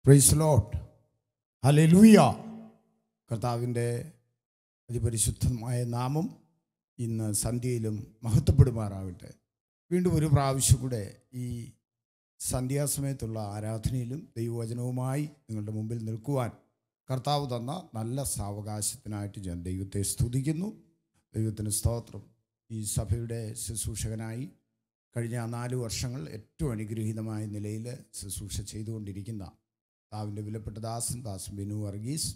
Price ലോട്ട് ഹലലൂയ കർത്താവിൻ്റെ അതിപരിശുദ്ധമായ നാമം ഇന്ന് സന്ധ്യയിലും മഹത്വപ്പെടുമാറാകട്ടെ വീണ്ടും ഒരു പ്രാവശ്യം കൂടെ ഈ സന്ധ്യാസമയത്തുള്ള ആരാധനയിലും ദൈവവചനവുമായി നിങ്ങളുടെ മുമ്പിൽ നിൽക്കുവാൻ കർത്താവ് തന്ന നല്ല സാവകാശത്തിനായിട്ട് ഞാൻ ദൈവത്തെ സ്തുതിക്കുന്നു ദൈവത്തിന് സ്തോത്രം ഈ സഭയുടെ ശുശ്രൂഷകനായി കഴിഞ്ഞ നാല് വർഷങ്ങൾ ഏറ്റവും അനുഗ്രഹീതമായ നിലയിൽ ശുശ്രൂഷ ചെയ്തുകൊണ്ടിരിക്കുന്ന താവിൻ്റെ വിലപ്പെട്ട ദാസൻ ദാസൻ ബിനു വർഗീസ്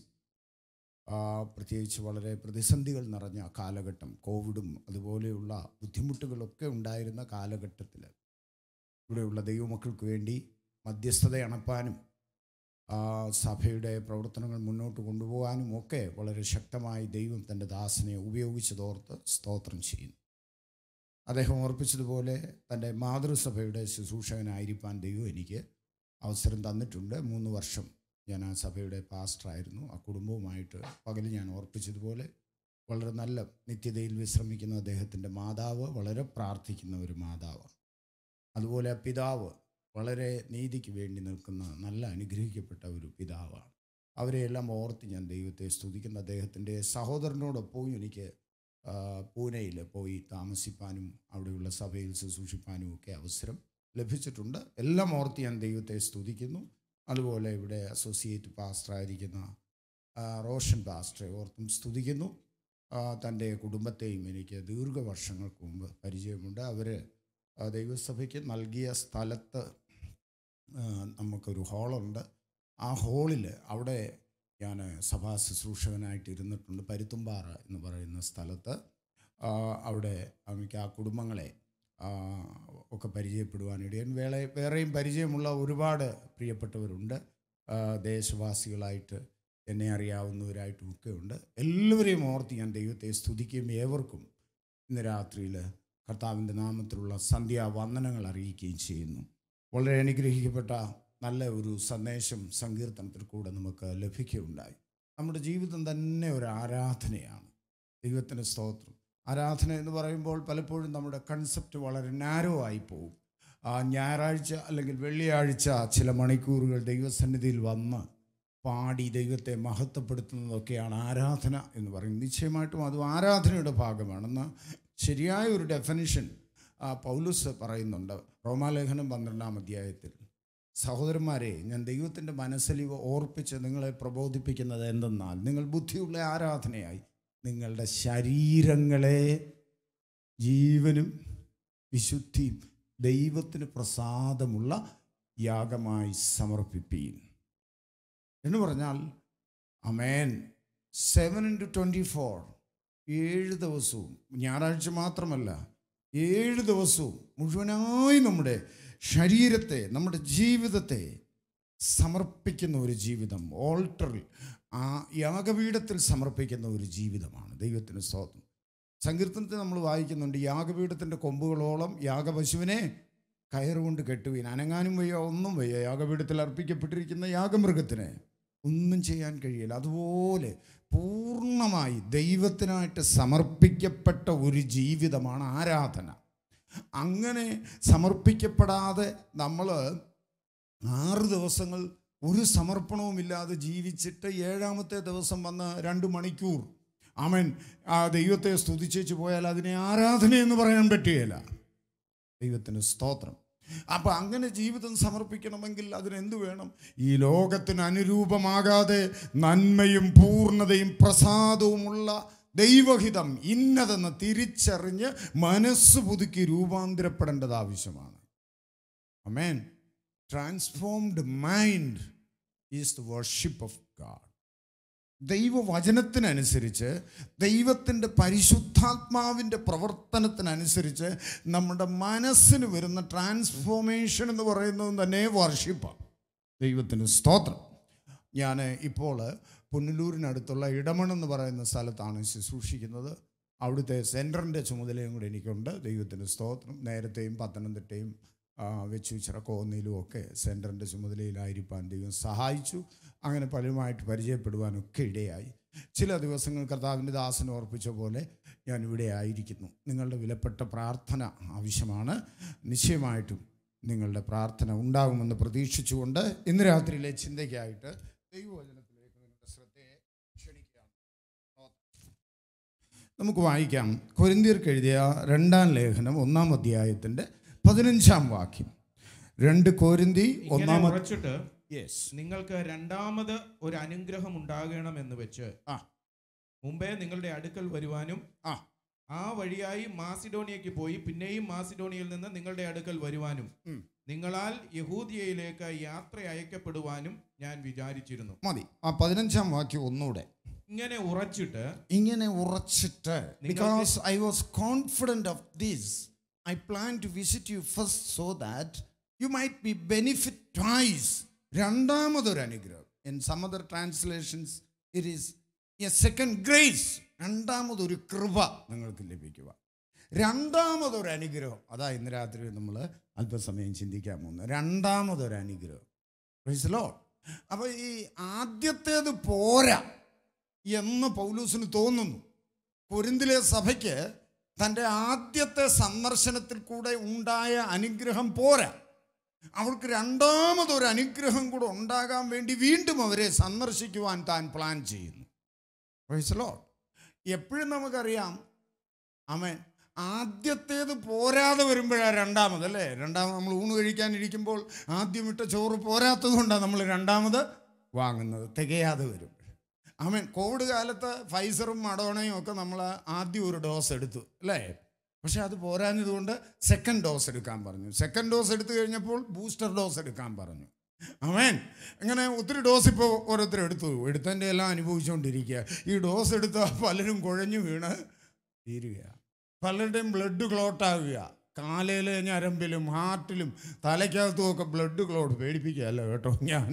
ആ, പ്രത്യേകിച്ച് വളരെ പ്രതിസന്ധികൾ നിറഞ്ഞ കാലഘട്ടം കോവിഡും അതുപോലെയുള്ള ബുദ്ധിമുട്ടുകളൊക്കെ ഉണ്ടായിരുന്ന കാലഘട്ടത്തിൽ ഇവിടെയുള്ള ദൈവമക്കൾക്ക് വേണ്ടി മധ്യസ്ഥത അണപ്പാനും ആ, സഭയുടെ പ്രവർത്തനങ്ങൾ മുന്നോട്ട് കൊണ്ടുപോകാനും ഒക്കെ വളരെ ശക്തമായി ദൈവം തൻ്റെ ദാസനെ ഉപയോഗിച്ചതോർത്ത് സ്തോത്രം ചെയ്യുന്നു അദ്ദേഹം ഓർപ്പിച്ചതുപോലെ തൻ്റെ മാതൃസഭയുടെ ശുശ്രൂഷകനായിരിക്കാൻ ദൈവം എനിക്ക് അവസരം തന്നിട്ടുണ്ട് മൂന്ന് വർഷം ഞാൻ ആ സഭയുടെ പാസ്റ്ററായിരുന്നു ആ കുടുംബവുമായിട്ട് പകൽ ഞാൻ ഓർപ്പിച്ചതുപോലെ വളരെ നല്ല നിത്യതയിൽ വിശ്രമിക്കുന്ന അദ്ദേഹത്തിൻ്റെ മാതാവ് വളരെ പ്രാർത്ഥിക്കുന്ന ഒരു മാതാവാണ് അതുപോലെ ആ പിതാവ് വളരെ നീതിക്ക് വേണ്ടി നിൽക്കുന്ന നല്ല അനുഗ്രഹിക്കപ്പെട്ട ഒരു പിതാവാണ് അവരെയെല്ലാം ഓർത്ത് ഞാൻ ദൈവത്തെ സ്തുതിക്കുന്ന അദ്ദേഹത്തിൻ്റെ സഹോദരനോടൊപ്പവും എനിക്ക് ആ, പൂനെയിൽ പോയി താമസിപ്പാനും അവിടെയുള്ള സഭയിൽ ശുശ്രൂഷിപ്പാനും ഒക്കെ അവസരം ലഭിച്ചിട്ടുണ്ട് എല്ലാം ഓർത്ത് ഞാൻ ദൈവത്തെ സ്തുതിക്കുന്നു അതുപോലെ ഇവിടെ അസോസിയേറ്റ് പാസ്റ്ററായിരിക്കുന്ന ആ, റോഷൻ പാസ്റ്ററെ ഓർത്തും സ്തുതിക്കുന്നു ആ, തൻ്റെ കുടുംബത്തെയും എനിക്ക് ദീർഘവർഷങ്ങൾക്ക് മുമ്പ് പരിചയമുണ്ട് അവർ ദൈവസഭയ്ക്ക് നൽകിയ സ്ഥലത്ത് ആ, നമുക്കൊരു ഹാളുണ്ട് ആ ഹാളിൽ അവിടെ ഞാൻ സഭാ ശുശ്രൂഷകനായിട്ട് ഇരുന്നിട്ടുണ്ട് പരുത്തുംപാറ എന്ന് പറയുന്ന സ്ഥലത്ത് ആ, അവിടെ എനിക്ക് ആ കുടുംബങ്ങളെ ആ, ഒക്കെ പരിചയപ്പെടുവാനിടയൻ വേളെ വേറെയും പരിചയമുള്ള ഒരുപാട് പ്രിയപ്പെട്ടവരുണ്ട് ആ, ദേശവാസികളായിട്ട് എന്നെ അറിയാവുന്നവരായിട്ടും ഒക്കെ ഉണ്ട് എല്ലാവരെയും ഓർത്ത് ഞാൻ ദൈവത്തെ സ്തുതിക്കുകയും ഏവർക്കും ഇന്ന് രാത്രിയിൽ കർത്താവിൻ്റെ നാമത്തിലുള്ള സന്ധ്യാവന്ദനങ്ങൾ അറിയിക്കുകയും ചെയ്യുന്നു വളരെ അനുഗ്രഹിക്കപ്പെട്ട നല്ല ഒരു സന്ദേശം സങ്കീർത്തനത്തിൽ കൂടെ നമുക്ക് ലഭിക്കുകയുണ്ടായി നമ്മുടെ ജീവിതം തന്നെ ഒരു ആരാധനയാണ് ദൈവത്തിന് സ്തോത്രം ആരാധന എന്ന് പറയുമ്പോൾ പലപ്പോഴും നമ്മുടെ കൺസെപ്റ്റ് വളരെ നാരോ ആയി പോകും ആ ഞായറാഴ്ച അല്ലെങ്കിൽ വെള്ളിയാഴ്ച ചില മണിക്കൂറുകൾ ദൈവസന്നിധിയിൽ വന്ന് പാടി ദൈവത്തെ മഹത്വപ്പെടുത്തുന്നതൊക്കെയാണ് ആരാധന എന്ന് പറയുന്നത് നിശ്ചയമായിട്ടും അതും ആരാധനയുടെ ഭാഗമാണെന്ന് ശരിയായ ഒരു ഡെഫിനിഷൻ പൗലുസ് പറയുന്നുണ്ട് റോമാലേഖനം പന്ത്രണ്ടാം അധ്യായത്തിൽ സഹോദരന്മാരെ ഞാൻ ദൈവത്തിൻ്റെ മനസ്സലിവ് ഓർപ്പിച്ച് നിങ്ങളെ പ്രബോധിപ്പിക്കുന്നത് എന്തെന്നാൽ നിങ്ങൾ ബുദ്ധിയുള്ള ആരാധനയായി നിങ്ങളുടെ ശരീരങ്ങളെ ജീവനും വിശുദ്ധിയും ദൈവത്തിന് പ്രസാദമുള്ള യാഗമായി സമർപ്പിപ്പീൻ എന്ന് പറഞ്ഞാൽ amen seven into twenty four ഏഴ് ദിവസവും ഞായറാഴ്ച മാത്രമല്ല ഏഴ് ദിവസവും മുഴുവനായി നമ്മുടെ ശരീരത്തെ നമ്മുടെ ജീവിതത്തെ സമർപ്പിക്കുന്ന ഒരു ജീവിതം ഓൾട്ടറിൽ ആ യാഗപീഠത്തിൽ സമർപ്പിക്കുന്ന ഒരു ജീവിതമാണ് ദൈവത്തിന് സ്തോത്രം സങ്കീർത്തനത്തിൽ നമ്മൾ വായിക്കുന്നുണ്ട് യാഗപീഠത്തിൻ്റെ കൊമ്പുകളോളം യാഗപശുവിനെ കയറുകൊണ്ട് കെട്ടുവീൻ അനങ്ങാനും വയ്യ ഒന്നും വയ്യ യാഗപീഠത്തിൽ അർപ്പിക്കപ്പെട്ടിരിക്കുന്ന യാഗമൃഗത്തിന് ഒന്നും ചെയ്യാൻ കഴിയില്ല അതുപോലെ പൂർണ്ണമായി ദൈവത്തിനായിട്ട് സമർപ്പിക്കപ്പെട്ട ഒരു ജീവിതമാണ് ആരാധന അങ്ങനെ സമർപ്പിക്കപ്പെടാതെ നമ്മൾ ആറ് ദിവസങ്ങൾ ഒരു സമർപ്പണവുമില്ലാതെ ജീവിച്ചിട്ട് ഏഴാമത്തെ ദിവസം വന്ന് രണ്ട് മണിക്കൂർ അവൻ ആ ദൈവത്തെ സ്തുതിച്ചേച്ച് പോയാൽ അതിനെ ആരാധന എന്ന് പറയാൻ പറ്റുകയില്ല ദൈവത്തിന് സ്തോത്രം അപ്പം അങ്ങനെ ജീവിതം സമർപ്പിക്കണമെങ്കിൽ അതിനെന്ത് വേണം ഈ ലോകത്തിന് അനുരൂപമാകാതെ നന്മയും പൂർണ്ണതയും പ്രസാദവുമുള്ള ദൈവഹിതം ഇന്നതെന്ന് തിരിച്ചറിഞ്ഞ് മനസ്സ് പുതുക്കി രൂപാന്തരപ്പെടേണ്ടത് ആവശ്യമാണ് amen transformed mind is the worship of God ദൈവവചനത്തിനനുസരിച്ച് ദൈവത്തിൻ്റെ പരിശുദ്ധാത്മാവിൻ്റെ പ്രവർത്തനത്തിനനുസരിച്ച് നമ്മുടെ മനസ്സിന് വരുന്ന ട്രാൻസ്ഫോർമേഷൻ എന്ന് പറയുന്നത് തന്നെ വർഷിപ്പാണ് ദൈവത്തിന് സ്തോത്രം ഞാൻ ഇപ്പോൾ പുനലൂരിനടുത്തുള്ള ഇടമൺ എന്ന് പറയുന്ന സ്ഥലത്താണ് ശുശ്രൂഷിക്കുന്നത് അവിടുത്തെ സെൻറ്ററിൻ്റെ ചുമതലയും കൂടെ എനിക്കുണ്ട് ദൈവത്തിന് സ്തോത്രം നേരത്തെയും പത്തനംതിട്ടയും ആ, വെച്ചു ചിറക്കോന്നിലും ഒക്കെ സെൻറ്ററിൻ്റെ ചുമതലയിലായിരിക്കാൻ ദൈവം സഹായിച്ചു അങ്ങനെ പലരുമായിട്ട് പരിചയപ്പെടുവാനൊക്കെ ഇടയായി ചില ദിവസങ്ങൾ കർത്താവിൻ്റെ ദാസൻ ഓർപ്പിച്ച പോലെ ഞാൻ ഇവിടെ ആയിരിക്കുന്നു നിങ്ങളുടെ വിലപ്പെട്ട പ്രാർത്ഥന ആവശ്യമാണ് നിശ്ചയമായിട്ടും നിങ്ങളുടെ പ്രാർത്ഥന ഉണ്ടാകുമെന്ന് പ്രതീക്ഷിച്ചുകൊണ്ട് ഇന്ന് രാത്രിയിലെ ചിന്തയ്ക്കായിട്ട് ദൈവവചനത്തിലേക്ക് നിങ്ങളുടെ ശ്രദ്ധയെ ക്ഷണിക്കാം നമുക്ക് വായിക്കാം കൊരിന്തിയർക്ക് എഴുതിയ രണ്ടാം ലേഖനം ഒന്നാം അധ്യായത്തിൻ്റെ പതിനഞ്ചാം വാക്യം രണ്ട് കോരിന്തി ഇങ്ങനെ ഒന്നാം ഉറച്ചിട്ട് യെസ് നിങ്ങൾക്ക് രണ്ടാമത് ഒരു അനുഗ്രഹം ഉണ്ടാകണമെന്ന് വെച്ച് ആ മുമ്പേ നിങ്ങളുടെ അടുക്കൽ വരുവാനും ആ ആ വഴിയായി മാസിഡോണിയയ്ക്ക് പോയി പിന്നെയും മാസിഡോണിയയിൽ നിന്ന് നിങ്ങളുടെ അടുക്കൽ വരുവാനും ഉം. നിങ്ങളാൽ യഹൂദിയയിലേക്ക് യാത്ര അയക്കപ്പെടുവാനും ഞാൻ വിചാരിച്ചിരുന്നു മതി ആ പതിനഞ്ചാം വാക്യം ഒന്നുകൂടെ ഇങ്ങനെ ഉറച്ചിട്ട് ഇങ്ങനെ ഉറച്ചിട്ട് because I was confident of this I plan to visit you first so that you might be benefit twice രണ്ടാമതൊരു അനുഗ്രഹം in some other translations it is a second grace രണ്ടാമതൊരു കൃപ നിങ്ങൾക്ക് ലഭിക്കുക രണ്ടാമതൊരു അനുഗ്രഹം അതാ ഇന്ന് രാത്രി നമ്മൾ അല്പസമയം ചിന്തിക്കാൻ പോകുന്നത് രണ്ടാമതൊരു അനുഗ്രഹം Praise the Lord. അപ്പോൾ ഈ ആദ്യത്തേത് പോരാ എന്ന് പൗലൂസിന് തോന്നുന്നു കൊരിന്തിലെ സഭയ്ക്ക് തൻ്റെ ആദ്യത്തെ സന്ദർശനത്തിൽ കൂടെ ഉണ്ടായ അനുഗ്രഹം പോരാ അവൾക്ക് രണ്ടാമതൊരു അനുഗ്രഹം കൂടെ ഉണ്ടാകാൻ വേണ്ടി വീണ്ടും അവരെ സന്ദർശിക്കുവാൻ താൻ പ്ലാൻ ചെയ്യുന്നു പ്രൈസലോ എപ്പോഴും നമുക്കറിയാം അമേൻ ആദ്യത്തേത് പോരാതെ വരുമ്പോഴാണ് രണ്ടാമത് അല്ലേ രണ്ടാമത് നമ്മൾ ഊണ് കഴിക്കാനിരിക്കുമ്പോൾ ആദ്യം ഇട്ട ചോറ് പോരാത്തത് കൊണ്ടാണ് നമ്മൾ രണ്ടാമത് വാങ്ങുന്നത് തികയാതെ വരും അവൻ കോവിഡ് കാലത്ത് ഫൈസറും മഡോണയും ഒക്കെ നമ്മൾ ആദ്യം ഒരു ഡോസ് എടുത്തു അല്ലേ പക്ഷെ അത് പോരാഞ്ഞതുകൊണ്ട് സെക്കൻഡ് ഡോസ് എടുക്കാൻ പറഞ്ഞു സെക്കൻഡ് ഡോസ് എടുത്തു കഴിഞ്ഞപ്പോൾ ബൂസ്റ്റർ ഡോസ് എടുക്കാൻ പറഞ്ഞു അവൻ അങ്ങനെ ഒത്തിരി ഡോസ് ഇപ്പോൾ ഓരോരുത്തർ എടുത്തു എടുത്തതിൻ്റെ എല്ലാം അനുഭവിച്ചുകൊണ്ടിരിക്കുക ഈ ഡോസ് എടുത്ത പലരും കുഴഞ്ഞു വീണ് തീരുക പലരുടെയും ബ്ലഡ് ക്ലോട്ടാവുക കാലയിലെ ഞരമ്പിലും ഹാർട്ടിലും തലയ്ക്കകത്തും ഒക്കെ ബ്ലഡ് ക്ലോട്ട് പേടിപ്പിക്കുകയല്ല കേട്ടോ ഞാൻ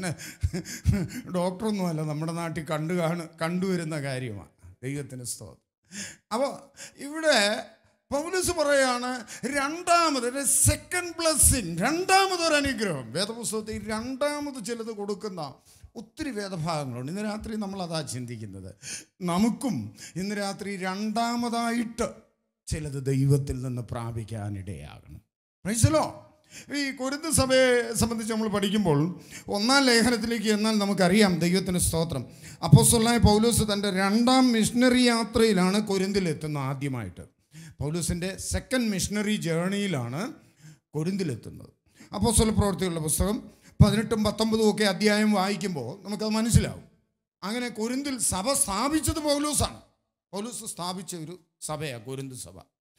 ഡോക്ടറൊന്നുമല്ല നമ്മുടെ നാട്ടിൽ കണ്ടു കാണു കണ്ടുവരുന്ന കാര്യമാണ് ദൈവത്തിന് സ്തോത്രം അപ്പോൾ ഇവിടെ പൗലൂസ് പറയാണ് രണ്ടാമത് സെക്കൻഡ് ബ്ലെസ്സിങ് രണ്ടാമതൊരു അനുഗ്രഹം വേദപുസ്തകത്തിൽ രണ്ടാമത് ചിലത് കൊടുക്കുന്ന ഒത്തിരി വേദഭാഗങ്ങളുണ്ട് ഇന്ന് രാത്രി നമ്മൾ അതാ ചിന്തിക്കുന്നത് നമുക്കും ഇന്ന് രാത്രി രണ്ടാമതായിട്ട് ചിലത് ദൈവത്തിൽ നിന്ന് പ്രാപിക്കാനിടയാകണം മനസ്സിലോ ഈ കൊരുത്ത് സഭയെ സംബന്ധിച്ച് നമ്മൾ പഠിക്കുമ്പോൾ ഒന്നാം ലേഖനത്തിലേക്ക് എന്നാൽ നമുക്കറിയാം ദൈവത്തിന് സ്തോത്രം അപ്പോസ്തലനായ പൗലൂസ് തൻ്റെ രണ്ടാം മിഷണറി യാത്രയിലാണ് കൊരിന്തിലെത്തുന്നത് ആദ്യമായിട്ട് പൗലൂസിൻ്റെ സെക്കൻഡ് മിഷണറി ജേണിയിലാണ് കൊരിന്തിലെത്തുന്നത് അപ്പോസ്തല പ്രവർത്തികളുടെ പുസ്തകം പതിനെട്ടും പത്തൊമ്പതും ഒക്കെ അധ്യായം വായിക്കുമ്പോൾ നമുക്കത് മനസ്സിലാവും അങ്ങനെ കൊരിന്തിൽ സഭ സ്ഥാപിച്ചത് പൗലൂസാണ് പൗലൂസ് സ്ഥാപിച്ച ഒരു സഭയാണ് കൊരിന്ത് സഭ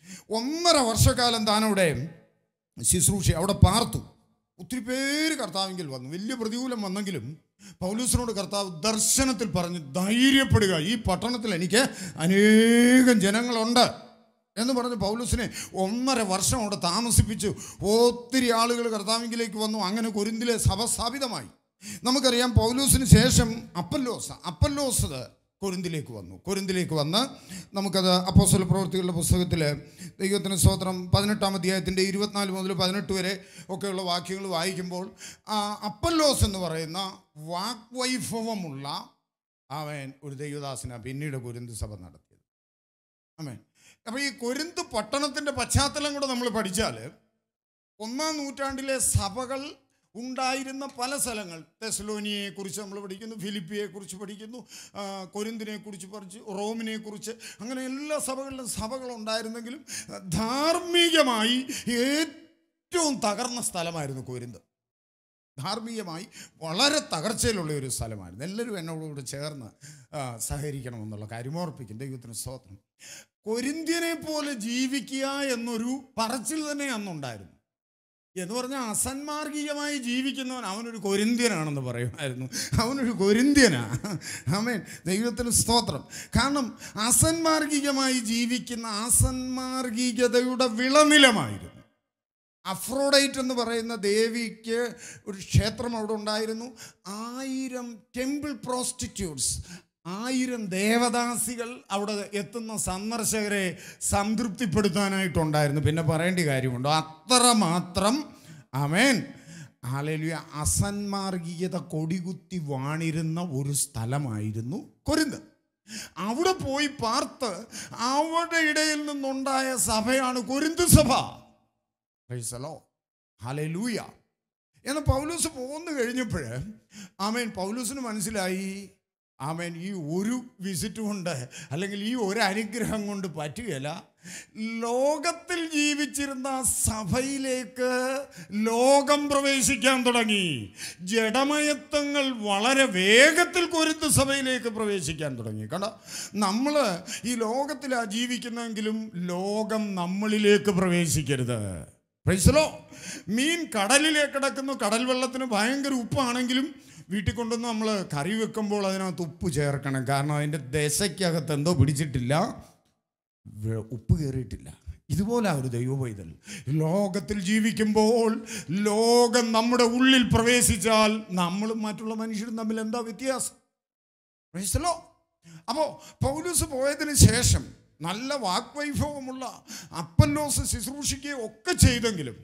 ഒന്നര വർഷക്കാലം താനവിടെ ശുശ്രൂഷ അവിടെ പാർത്തു ഒത്തിരി പേര് കർത്താവിങ്കിൽ വന്നു വലിയ പ്രതികൂലം വന്നെങ്കിലും പൗലൂസിനോട് കർത്താവ് ദർശനത്തിൽ പറഞ്ഞ് ധൈര്യപ്പെടുക ഈ പട്ടണത്തിൽ എനിക്ക് അനേകം ജനങ്ങളുണ്ട് എന്ന് പറഞ്ഞ് പൗലൂസിനെ ഒന്നര വർഷം അവിടെ താമസിപ്പിച്ചു ഒത്തിരി ആളുകൾ കർത്താവിങ്കിലേക്ക് വന്നു അങ്ങനെ കൊരിന്തിലെ സഭ സ്ഥാപിതമായി നമുക്കറിയാം പൗലൂസിന് ശേഷം അപ്പല്ലോസ് അപ്പല്ലോസ് കൊരിന്തിലേക്ക് വന്നു കൊരിന്തിലേക്ക് വന്ന് നമുക്കത് അപ്പോസ്തല പ്രവൃത്തികളുടെ പുസ്തകത്തിൽ ദൈവത്തിന് സ്തോത്രം പതിനെട്ടാം അധ്യായത്തിൻ്റെ ഇരുപത്തിനാല് മുതൽ പതിനെട്ട് വരെ ഒക്കെയുള്ള വാക്യങ്ങൾ വായിക്കുമ്പോൾ ആ അപ്പല്ലോസ് എന്ന് പറയുന്ന വാഗ്വൈഭവമുള്ള അവൻ ഒരു ദൈവദാസന പിന്നീട് കൊരിന്ത് സഭ നടത്തിയത് അമേൻ അപ്പോൾ ഈ കൊരിന്ത് പട്ടണത്തിൻ്റെ പശ്ചാത്തലം കൂടെ നമ്മൾ പഠിച്ചാൽ ഒന്നാം നൂറ്റാണ്ടിലെ സഭകൾ ഉണ്ടായിരുന്ന പല സ്ഥലങ്ങൾ തെസലോനിയെ കുറിച്ച് നമ്മൾ പഠിക്കുന്നു ഫിലിപ്പിയെ കുറിച്ച് പഠിക്കുന്നു ആ, കൊരിന്തിനെ കുറിച്ച് പഠിച്ചു റോമിനെ കുറിച്ച് അങ്ങനെ എല്ലാ സഭകളിലും സഭകൾ ഉണ്ടായിരുന്നെങ്കിലും ധാർമ്മികമായി ഏറ്റവും തകർന്ന സ്ഥലമായിരുന്നു കൊരിന്ത് ധാർമ്മികമായി വളരെ തകർച്ചയിലുള്ള ഒരു സ്ഥലമായിരുന്നു എല്ലാവരും എന്നോടുകൂടെ ചേർന്ന് ആ, സഹകരിക്കണമെന്നുള്ള കാര്യം ഓർപ്പിക്കും ദൈവത്തിന് സ്തോത്രം കൊരിന്ത്യനെ പോലെ ജീവിക്കുക എന്നൊരു പറച്ചിൽ തന്നെ അന്നുണ്ടായിരുന്നു എന്ന് പറഞ്ഞാൽ അസന്മാർഗികമായി ജീവിക്കുന്നവൻ അവനൊരു കൊരിന്ത്യനാണെന്ന് പറയുമായിരുന്നു അവനൊരു കൊരിന്ത്യനാ അവൻ ദൈവത്തിന് സ്തോത്രം കാരണം അസന്മാർഗികമായി ജീവിക്കുന്ന അസന്മാർഗികതയുടെ വിളനിലമായിരുന്നു അഫ്രോഡൈറ്റ് എന്ന് പറയുന്ന ദേവിക്ക് ഒരു ക്ഷേത്രം അവിടെ ഉണ്ടായിരുന്നു ആയിരം ടെമ്പിൾ പ്രോസ്റ്റിറ്റ്യൂട്ട്സ് ആയിരം ദേവദാസികൾ അവിടെ എത്തുന്ന സന്ദർശകരെ സംതൃപ്തിപ്പെടുത്താനായിട്ടുണ്ടായിരുന്നു പിന്നെ പറയേണ്ട കാര്യമുണ്ടോ അത്രമാത്രം അമേൻ ആലേലുയ അസന്മാർഗീയത കൊടികുത്തി വാണിരുന്ന ഒരു സ്ഥലമായിരുന്നു കൊരിന്ത് അവിടെ പോയി പാർത്ത് അവിടെ ഇടയിൽ നിന്നുണ്ടായ സഭയാണ് കൊരിന്ത് സഭ പ്രൈസലോ ഹലലൂയ എന്ന് പൗലൂസ് പോന്നു കഴിഞ്ഞപ്പോൾ ആമേൻ പൗലൂസിന് മനസ്സിലായി ആമേൻ ഈ ഒരു വിസിറ്റ് കൊണ്ട് അല്ലെങ്കിൽ ഈ ഒരു അനുഗ്രഹം കൊണ്ട് പറ്റുകയില്ല ലോകത്തിൽ ജീവിച്ചിരുന്ന സഭയിലേക്ക് ലോകം പ്രവേശിക്കാൻ തുടങ്ങി ജഡമയത്വങ്ങൾ വളരെ വേഗത്തിൽ കൊരുത്ത് സഭയിലേക്ക് പ്രവേശിക്കാൻ തുടങ്ങി കണ്ടോ നമ്മൾ ഈ ലോകത്തിലാണ് ജീവിക്കുന്നെങ്കിലും ലോകം നമ്മളിലേക്ക് പ്രവേശിക്കരുത് പ്രൈസലോ മീൻ കടലിലേക്ക് കിടക്കുന്നു കടൽ വെള്ളത്തിന് ഭയങ്കര ഉപ്പാണെങ്കിലും വീട്ടിൽ കൊണ്ടുവന്ന് നമ്മൾ കറി വെക്കുമ്പോൾ അതിനകത്ത് ഉപ്പ് ചേർക്കണം കാരണം അതിൻ്റെ ദശയ്ക്കകത്ത് എന്തോ പിടിച്ചിട്ടില്ല വെ- ഉപ്പ് കയറിയിട്ടില്ല ഇതുപോലെ ഒരു ദൈവ പൈതൽ ലോകത്തിൽ ജീവിക്കുമ്പോൾ ലോകം നമ്മുടെ ഉള്ളിൽ പ്രവേശിച്ചാൽ നമ്മളും മറ്റുള്ള മനുഷ്യരും തമ്മിൽ എന്താ വ്യത്യാസം പ്രൈസലോ അപ്പോൾ പൗലൂസ് പോയതിന് ശേഷം നല്ല വാക്വൈഭവമുള്ള അപ്പല്ലോസ് ശുശ്രൂഷിക്കുകയും ഒക്കെ ചെയ്തെങ്കിലും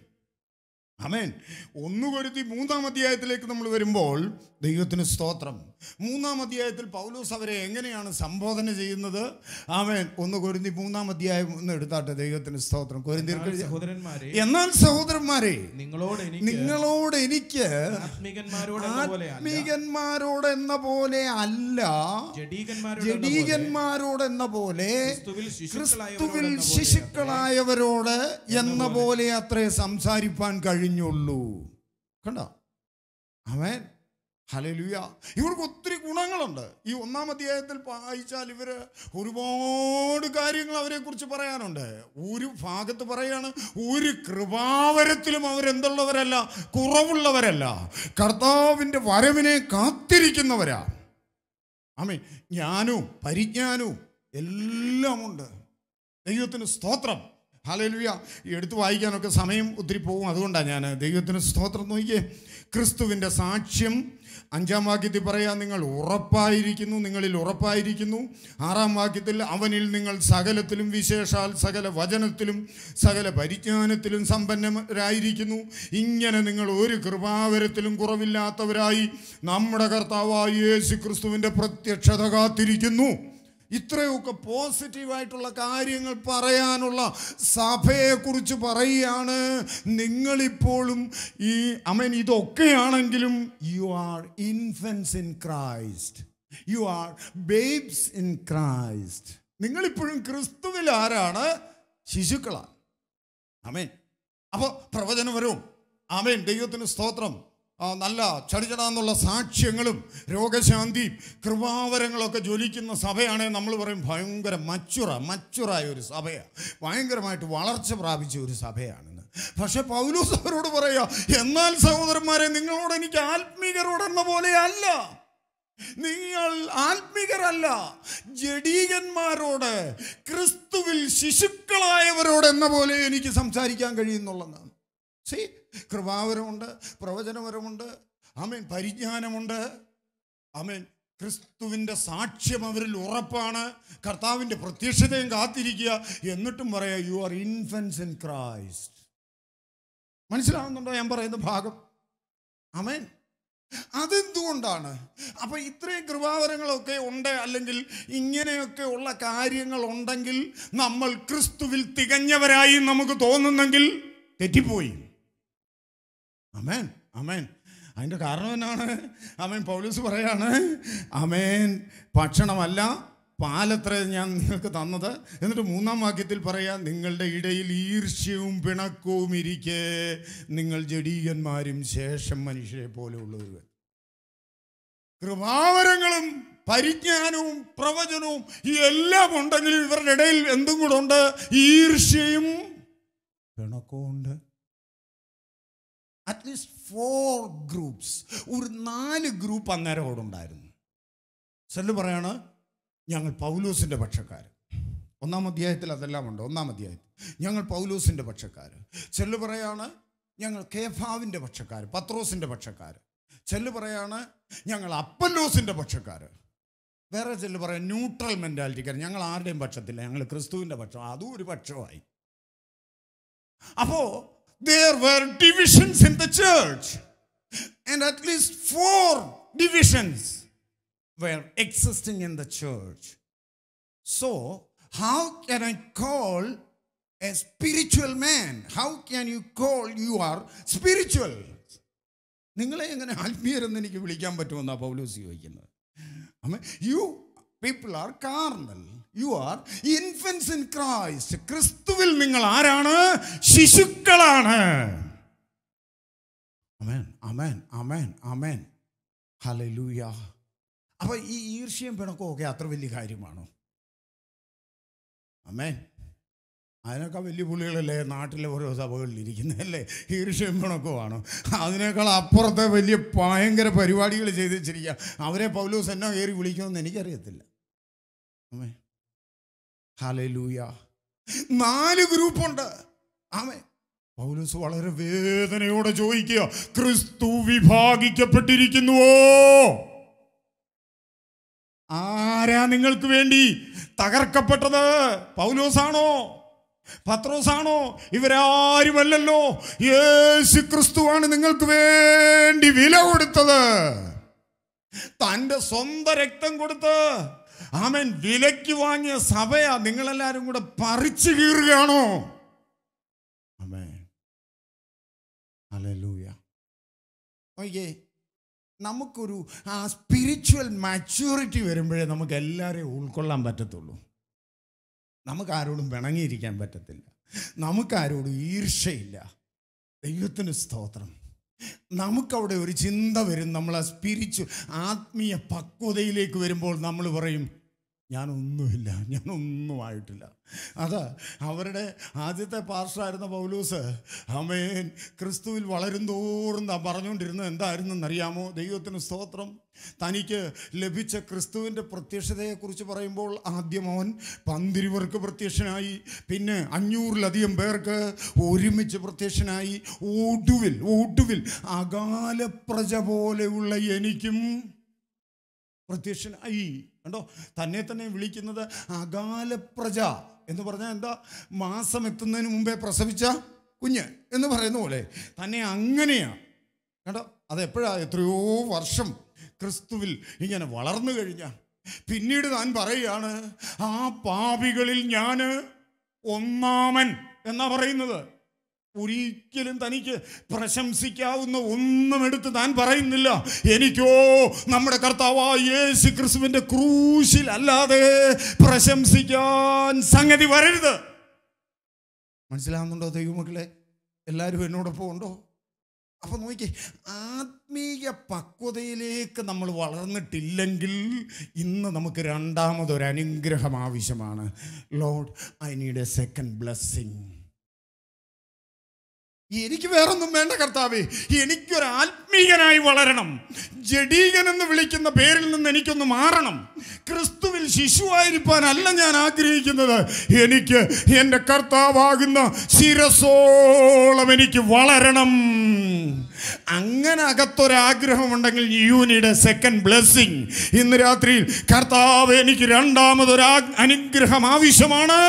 അമേൻ ഒന്ന് കരുതി മൂന്നാം അധ്യായത്തിലേക്ക് നമ്മൾ വരുമ്പോൾ ദൈവത്തിന് സ്തോത്രം മൂന്നാം അധ്യായത്തിൽ പൗലോസ് അവരെ എങ്ങനെയാണ് സംബോധന ചെയ്യുന്നത് ആമേൻ ഒന്ന് കൊരുന്തി മൂന്നാം അധ്യായം ഒന്ന് എടുത്താട്ടെ ദൈവത്തിന് സ്തോത്രം കൊരിന്തിയർക്ക് എഴുതിയ- സഹോദരന്മാരെ എന്നാൽ സഹോദരന്മാരെ നിങ്ങളോട് എനിക്ക് നിങ്ങളോട് എനിക്ക് ആത്മീകന്മാരോട് എന്ന പോലെ അല്ല ആത്മീകന്മാരോട് എന്ന പോലെ അല്ല ജഡീകന്മാരോട് എന്ന പോലെ ജഡീകന്മാരോട് എന്ന പോലെ ക്രിസ്തുവിൽ ക്രിസ്തുവിൽ ശിശുക്കളായവരോട് ശിശുക്കളായവരോട് എന്ന പോലെ അത്രേ സംസാരിപ്പാൻ കഴിഞ്ഞുള്ളൂ കണ്ടോ അവൻ ഹലലുയ ഇവർക്ക് ഒത്തിരി ഗുണങ്ങളുണ്ട് ഈ ഒന്നാം അധ്യായത്തിൽ വായിച്ചാൽ ഇവർ ഒരുപാട് കാര്യങ്ങൾ അവരെക്കുറിച്ച് പറയാനുണ്ട് ഒരു ഭാഗത്ത് പറയാണ് ഒരു കൃപാവരത്തിലും അവരെന്തുള്ളവരല്ല കുറവുള്ളവരല്ല കർത്താവിൻ്റെ വരവിനെ കാത്തിരിക്കുന്നവരാ ആമേ ജ്ഞാനവും പരിജ്ഞാനവും എല്ലാമുണ്ട് ദൈവത്തിന് സ്തോത്രം ഹാലലുയ എടുത്തു വായിക്കാനൊക്കെ സമയം ഒത്തിരി പോകും അതുകൊണ്ടാണ് ഞാൻ ദൈവത്തിന് സ്തോത്രം നോക്കിയേ ക്രിസ്തുവിൻ്റെ സാക്ഷ്യം അഞ്ചാം വാക്യത്തിൽ പറയാം നിങ്ങൾ ഉറപ്പായിരിക്കുന്നു നിങ്ങളിൽ ഉറപ്പായിരിക്കുന്നു ആറാം വാക്യത്തിൽ അവനിൽ നിങ്ങൾ സകലത്തിലും വിശേഷാൽ സകല വചനത്തിലും സകല പരിജ്ഞാനത്തിലും സമ്പന്നരായിരിക്കുന്നു ഇങ്ങനെ നിങ്ങൾ ഒരു കൃപാവരത്തിലും കുറവില്ലാത്തവരായി നമ്മുടെ കർത്താവായ യേശു ക്രിസ്തുവിൻ്റെ പ്രത്യക്ഷത കാത്തിരിക്കുന്നു ഇത്രയൊക്കെ പോസിറ്റീവായിട്ടുള്ള കാര്യങ്ങൾ പറയാനുള്ള സഭയെക്കുറിച്ച് പറയുകയാണ് നിങ്ങളിപ്പോഴും ഈ അമൻ ഇതൊക്കെയാണെങ്കിലും you are infants in Christ you are babes in Christ നിങ്ങളിപ്പോഴും ക്രിസ്തുവിൽ ആരാണ് ശിശുക്കളാണ് അമേൻ അപ്പോൾ പ്രവചനപരവും ആമേൻ ദൈവത്തിന് സ്തോത്രം ആ, നല്ല ചടിചടാന്നുള്ള സാക്ഷ്യങ്ങളും രോഗശാന്തിയും കൃപാവരങ്ങളൊക്കെ ജ്വലിക്കുന്ന സഭയാണെ നമ്മൾ പറയും ഭയങ്കര മച്ചുറ മച്ചുറായ ഒരു സഭയാണ് ഭയങ്കരമായിട്ട് വളർച്ച പ്രാപിച്ച ഒരു സഭയാണെന്ന് പക്ഷെ പൗലൂസ് അവരോട് പറയാ എന്നാൽ സഹോദരന്മാരെ നിങ്ങളോട് എനിക്ക് ആത്മീകരോടെന്ന പോലെ അല്ല നിങ്ങൾ ആത്മികരല്ല ജഡീകന്മാരോട് ക്രിസ്തുവിൽ ശിശുക്കളായവരോട് എന്ന പോലെ എനിക്ക് സംസാരിക്കാൻ കഴിയുന്നുള്ളതാണ് സി കൃപാവരമുണ്ട് പ്രവചനപരമുണ്ട് ആമേൻ പരിജ്ഞാനമുണ്ട് ആമേൻ ക്രിസ്തുവിൻ്റെ സാക്ഷ്യം അവരിൽ ഉറപ്പാണ് കർത്താവിൻ്റെ പ്രത്യക്ഷതയും കാത്തിരിക്കുക എന്നിട്ടും പറയാ you are infants in Christ മനസ്സിലാവുന്നുണ്ടോ ഞാൻ പറയുന്ന ഭാഗം ആമേൻ അതെന്തുകൊണ്ടാണ് അപ്പൊ ഇത്രയും കൃപാവരങ്ങളൊക്കെ ഉണ്ട് അല്ലെങ്കിൽ ഇങ്ങനെയൊക്കെ ഉള്ള കാര്യങ്ങൾ ഉണ്ടെങ്കിൽ നമ്മൾ ക്രിസ്തുവിൽ തികഞ്ഞവരായി നമുക്ക് തോന്നുന്നെങ്കിൽ തെറ്റിപ്പോയി അമേൻ അമേൻ അതിൻ്റെ കാരണം എന്നാണ് അമേൻ പൗലൂസ് പറയാണ് അമേൻ ഭക്ഷണമല്ല പാലത്ര ഞാൻ നിങ്ങൾക്ക് തന്നത് എന്നിട്ട് മൂന്നാം വാക്യത്തിൽ പറയാം നിങ്ങളുടെ ഇടയിൽ ഈർഷ്യവും പിണക്കവും ഇരിക്കെ നിങ്ങൾ ജഡീകന്മാരും ശേഷം മനുഷ്യരെ പോലെ ഉള്ളവർ കൃപാവരങ്ങളും പരിജ്ഞാനവും പ്രവചനവും ഈ എല്ലാം ഉണ്ടെങ്കിലും ഇവരുടെ ഇടയിൽ എന്തും കൂടെ ഉണ്ട് ഈർഷ്യയും പിണക്കവും ഉണ്ട് അറ്റ്ലീസ്റ്റ് ഫോർ ഗ്രൂപ്പ്സ് ഒരു നാല് ഗ്രൂപ്പ് അന്നേരം അവിടെ ഉണ്ടായിരുന്നു സെല്ല് പറയാണ് ഞങ്ങൾ പൗലൂസിൻ്റെ പക്ഷക്കാർ ഒന്നാം അധ്യായത്തിൽ അതെല്ലാം ഉണ്ട് ഒന്നാം അധ്യായത്തിൽ ഞങ്ങൾ പൗലൂസിൻ്റെ പക്ഷക്കാർ ചെല്ല് പറയാണ് ഞങ്ങൾ കേഫാവിൻ്റെ പക്ഷക്കാർ പത്രോസിൻ്റെ പക്ഷക്കാർ ചെല്ല് പറയാണ് ഞങ്ങൾ അപ്പല്ലോസിൻ്റെ പക്ഷക്കാർ വേറെ ചെല്ല് പറയാം ന്യൂട്രൽ മെൻറ്റാലിറ്റിക്കാർ ഞങ്ങൾ ആരുടെയും പക്ഷത്തില്ല ഞങ്ങൾ ക്രിസ്തുവിൻ്റെ പക്ഷം അതും ഒരു പക്ഷമായി അപ്പോ there were divisions in the church and at least four divisions were existing in the church so how can i call a spiritual man how can you call you are spiritual നിങ്ങളെ എങ്ങനെ ആത്മീയരെന്ന് എനിക്ക് വിളിക്കാൻ പറ്റുമെന്നാണ് പൗലോസ് ചോദിക്കുന്നത് you people are carnal you are infants in Christ ക്രിസ്തുവിൽ നിങ്ങൾ ആരാണ് ശിശുക്കളാണ് അമേൻ അമേൻ അമേൻ അമേൻ ഹലലൂയ അപ്പൊ ഈ ഈർഷ്യം പിണക്കവും ഒക്കെ അത്ര വലിയ കാര്യമാണോ അമേൻ അതിനേക്കാൾ വലിയ പുള്ളികളല്ലേ നാട്ടിലെ ഓരോ സഭകളിൽ ഇരിക്കുന്നതല്ലേ ഈർഷ്യം പിണക്കമാണ് അതിനേക്കാൾ അപ്പുറത്തെ വലിയ ഭയങ്കര പരിപാടികൾ ചെയ്ത് വെച്ചിരിക്കുക അവരെ പൗലോസ് എന്നാ കയറി വിളിക്കുമെന്ന് എനിക്കറിയത്തില്ല അമേ ഹലലൂയ നാല് ഗ്രൂപ്പുണ്ട് ആമേ പൗലോസ് വളരെ വേദനയോടെ ചോദിക്കുക ക്രിസ്തു വിഭാഗിക്കപ്പെട്ടിരിക്കുന്നുവോ ആരാ നിങ്ങൾക്ക് വേണ്ടി തകർക്കപ്പെട്ടത് പൗലോസാണോ പത്രോസാണോ ഇവരാരുമല്ലല്ലോ യേശു ക്രിസ്തുവാണ് നിങ്ങൾക്ക് വേണ്ടി വില കൊടുത്തത് തൻ്റെ സ്വന്തം രക്തം കൊടുത്ത് ആമൻ വിലയ്ക്ക് വാങ്ങിയ സഭയാ നിങ്ങളെല്ലാരും കൂടെ പറിച്ചു കീറുകയാണോ അമേ ഹല്ലേലൂയ ഓക്കെ നമുക്കൊരു ആ സ്പിരിച്വൽ മാച്യൂരിറ്റി വരുമ്പോഴേ നമുക്ക് എല്ലാവരെയും ഉൾക്കൊള്ളാൻ പറ്റത്തുള്ളൂ നമുക്ക് ആരോടും പിണങ്ങിയിരിക്കാൻ പറ്റത്തില്ല നമുക്കാരോടും ഈർഷയില്ല ദൈവത്തിന് സ്തോത്രം നമുക്കവിടെ ഒരു ചിന്ത വരും നമ്മൾ ആ സ്പിരിച്വൽ ആത്മീയ പക്വതയിലേക്ക് വരുമ്പോൾ നമ്മൾ പറയും ഞാനൊന്നുമില്ല ഞാനൊന്നുമായിട്ടില്ല അതാ അവരുടെ ആദ്യത്തെ പാർഷായിരുന്ന പൗലൂസ് അമേൻ ക്രിസ്തുവിൽ വളരും തോറും താൻ പറഞ്ഞുകൊണ്ടിരുന്നത് എന്തായിരുന്നെന്നറിയാമോ ദൈവത്തിന് സ്തോത്രം തനിക്ക് ലഭിച്ച ക്രിസ്തുവിൻ്റെ പ്രത്യക്ഷതയെക്കുറിച്ച് പറയുമ്പോൾ ആദ്യം അവൻ പന്തിരുവർക്ക് പ്രത്യക്ഷനായി പിന്നെ അഞ്ഞൂറിലധികം പേർക്ക് ഒരുമിച്ച് പ്രത്യക്ഷനായി ഒടുവിൽ ഒടുവിൽ അകാലപ്രജ പോലെയുള്ള എനിക്കും പ്രത്യക്ഷനായി കണ്ടോ തന്നെ തന്നെ വിളിക്കുന്നത് അകാലപ്രജ എന്ന് പറഞ്ഞാൽ എന്താ മാസം എത്തുന്നതിന് മുമ്പേ പ്രസവിച്ച കുഞ്ഞ് എന്ന് പറയുന്ന പോലെ തന്നെ അങ്ങനെയാ കണ്ടോ അതെപ്പോഴാ എത്രയോ വർഷം ക്രിസ്തുവിൽ ഇങ്ങനെ വളർന്നു കഴിഞ്ഞ പിന്നീട് താൻ പറയുകയാണ് ആ പാപികളിൽ ഞാൻ ഒന്നാമൻ എന്നാ പറയുന്നത് ഒരിക്കലും തനിക്ക് പ്രശംസിക്കാവുന്ന ഒന്നും എടുത്ത് താൻ പറയുന്നില്ല എനിക്കോ നമ്മുടെ കർത്താവായ യേശു ക്രിസ്തുവിന്റെ ക്രൂശിൽ അല്ലാതെ പ്രശംസിക്കാൻ സംഗതി വരരുത് മനസ്സിലാവുന്നുണ്ടോ ദൈവമക്കളെ എല്ലാവരും എന്നോടൊപ്പം ഉണ്ടോ അപ്പൊ നോക്കി ആത്മീയ പക്വതയിലേക്ക് നമ്മൾ വളർന്നിട്ടില്ലെങ്കിൽ ഇന്ന് നമുക്ക് രണ്ടാമതൊരു അനുഗ്രഹം ആവശ്യമാണ് Lord I need a second blessing എനിക്ക് വേറൊന്നും വേണ്ട കർത്താവേ എനിക്കൊരു ആത്മീയനായി വളരണം ജഡീകൻ എന്ന് വിളിക്കുന്ന പേരിൽ നിന്ന് എനിക്കൊന്ന് മാറണം ക്രിസ്തുവിൽ ശിശുവായിരിക്കാനല്ല ഞാൻ ആഗ്രഹിക്കുന്നത് എനിക്ക് എൻ്റെ കർത്താവാകുന്ന ശിരസോളം എനിക്ക് വളരണം അങ്ങനെ അകത്തൊരാഗ്രഹമുണ്ടെങ്കിൽ you need a second blessing ഇന്ന് രാത്രിയിൽ കർത്താവ് എനിക്ക് രണ്ടാമതൊരു ആ- അനുഗ്രഹം ആവശ്യമാണ്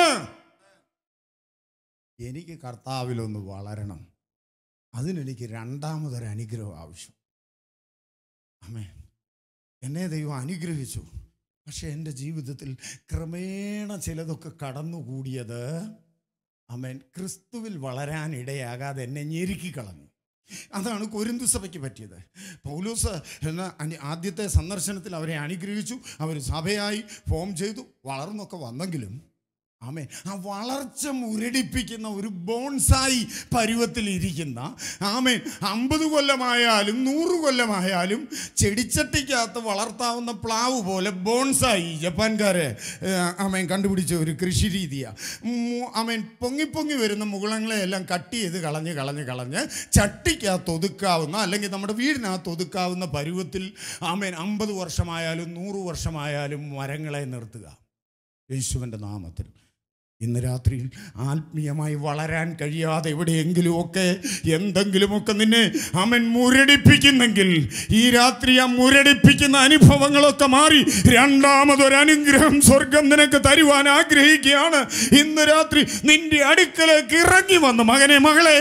എനിക്ക് കർത്താവിലൊന്ന് വളരണം അതിനെനിക്ക് രണ്ടാമതൊരു അനുഗ്രഹം ആവശ്യം അമേ എന്നെ ദൈവം അനുഗ്രഹിച്ചു പക്ഷെ എൻ്റെ ജീവിതത്തിൽ ക്രമേണ ചിലതൊക്കെ കടന്നുകൂടിയത് അമേൻ ക്രിസ്തുവിൽ വളരാനിടയാകാതെ എന്നെ ഞെരുക്കി കളഞ്ഞു അതാണ് കൊരിന്തു സഭയ്ക്ക് പറ്റിയത് പൗലോസ് എന്ന അനി- ആദ്യത്തെ സന്ദർശനത്തിൽ അവരെ അനുഗ്രഹിച്ചു അവർ സഭയായി ഫോം ചെയ്തു വളർന്നൊക്കെ വന്നെങ്കിലും ആമേ ആ വളർച്ച മുരടിപ്പിക്കുന്ന ഒരു ബോൺസായി പരുവത്തിൽ ഇരിക്കുന്ന ആമേ അമ്പത് കൊല്ലമായാലും നൂറ് കൊല്ലമായാലും ചെടിച്ചട്ടിക്കകത്ത് വളർത്താവുന്ന പ്ലാവ് പോലെ ബോൺസായി ജപ്പാൻകാര് ഏഹ്, ആമേൻ കണ്ടുപിടിച്ച ഒരു കൃഷി രീതിയാണ് ആമേൻ പൊങ്ങി പൊങ്ങി വരുന്ന മുകുളങ്ങളെ എല്ലാം കട്ട് ചെയ്ത് കളഞ്ഞ് കളഞ്ഞ് കളഞ്ഞ് ചട്ടിക്കകത്ത് ഒതുക്കാവുന്ന അല്ലെങ്കിൽ നമ്മുടെ വീടിനകത്ത് ഒതുക്കാവുന്ന പരുവത്തിൽ ആമേൻ അമ്പത് വർഷമായാലും നൂറ് വർഷമായാലും മരങ്ങളെ നിർത്തുക യേശുവിൻ്റെ നാമത്തിൽ ഇന്ന് രാത്രിയിൽ ആത്മീയമായി വളരാൻ കഴിയാതെ എവിടെയെങ്കിലുമൊക്കെ എന്തെങ്കിലുമൊക്കെ നിന്നെ അവൻ മുരടിപ്പിക്കുന്നെങ്കിൽ ഈ രാത്രി ആ മുരടിപ്പിക്കുന്ന അനുഭവങ്ങളൊക്കെ മാറി രണ്ടാമതൊരു അനുഗ്രഹം സ്വർഗം നിനക്ക് തരുവാൻ ആഗ്രഹിക്കുകയാണ് ഇന്ന് രാത്രി നിന്റെ അടുക്കലേക്ക് ഇറങ്ങി വന്ന് മകനെ മകളെ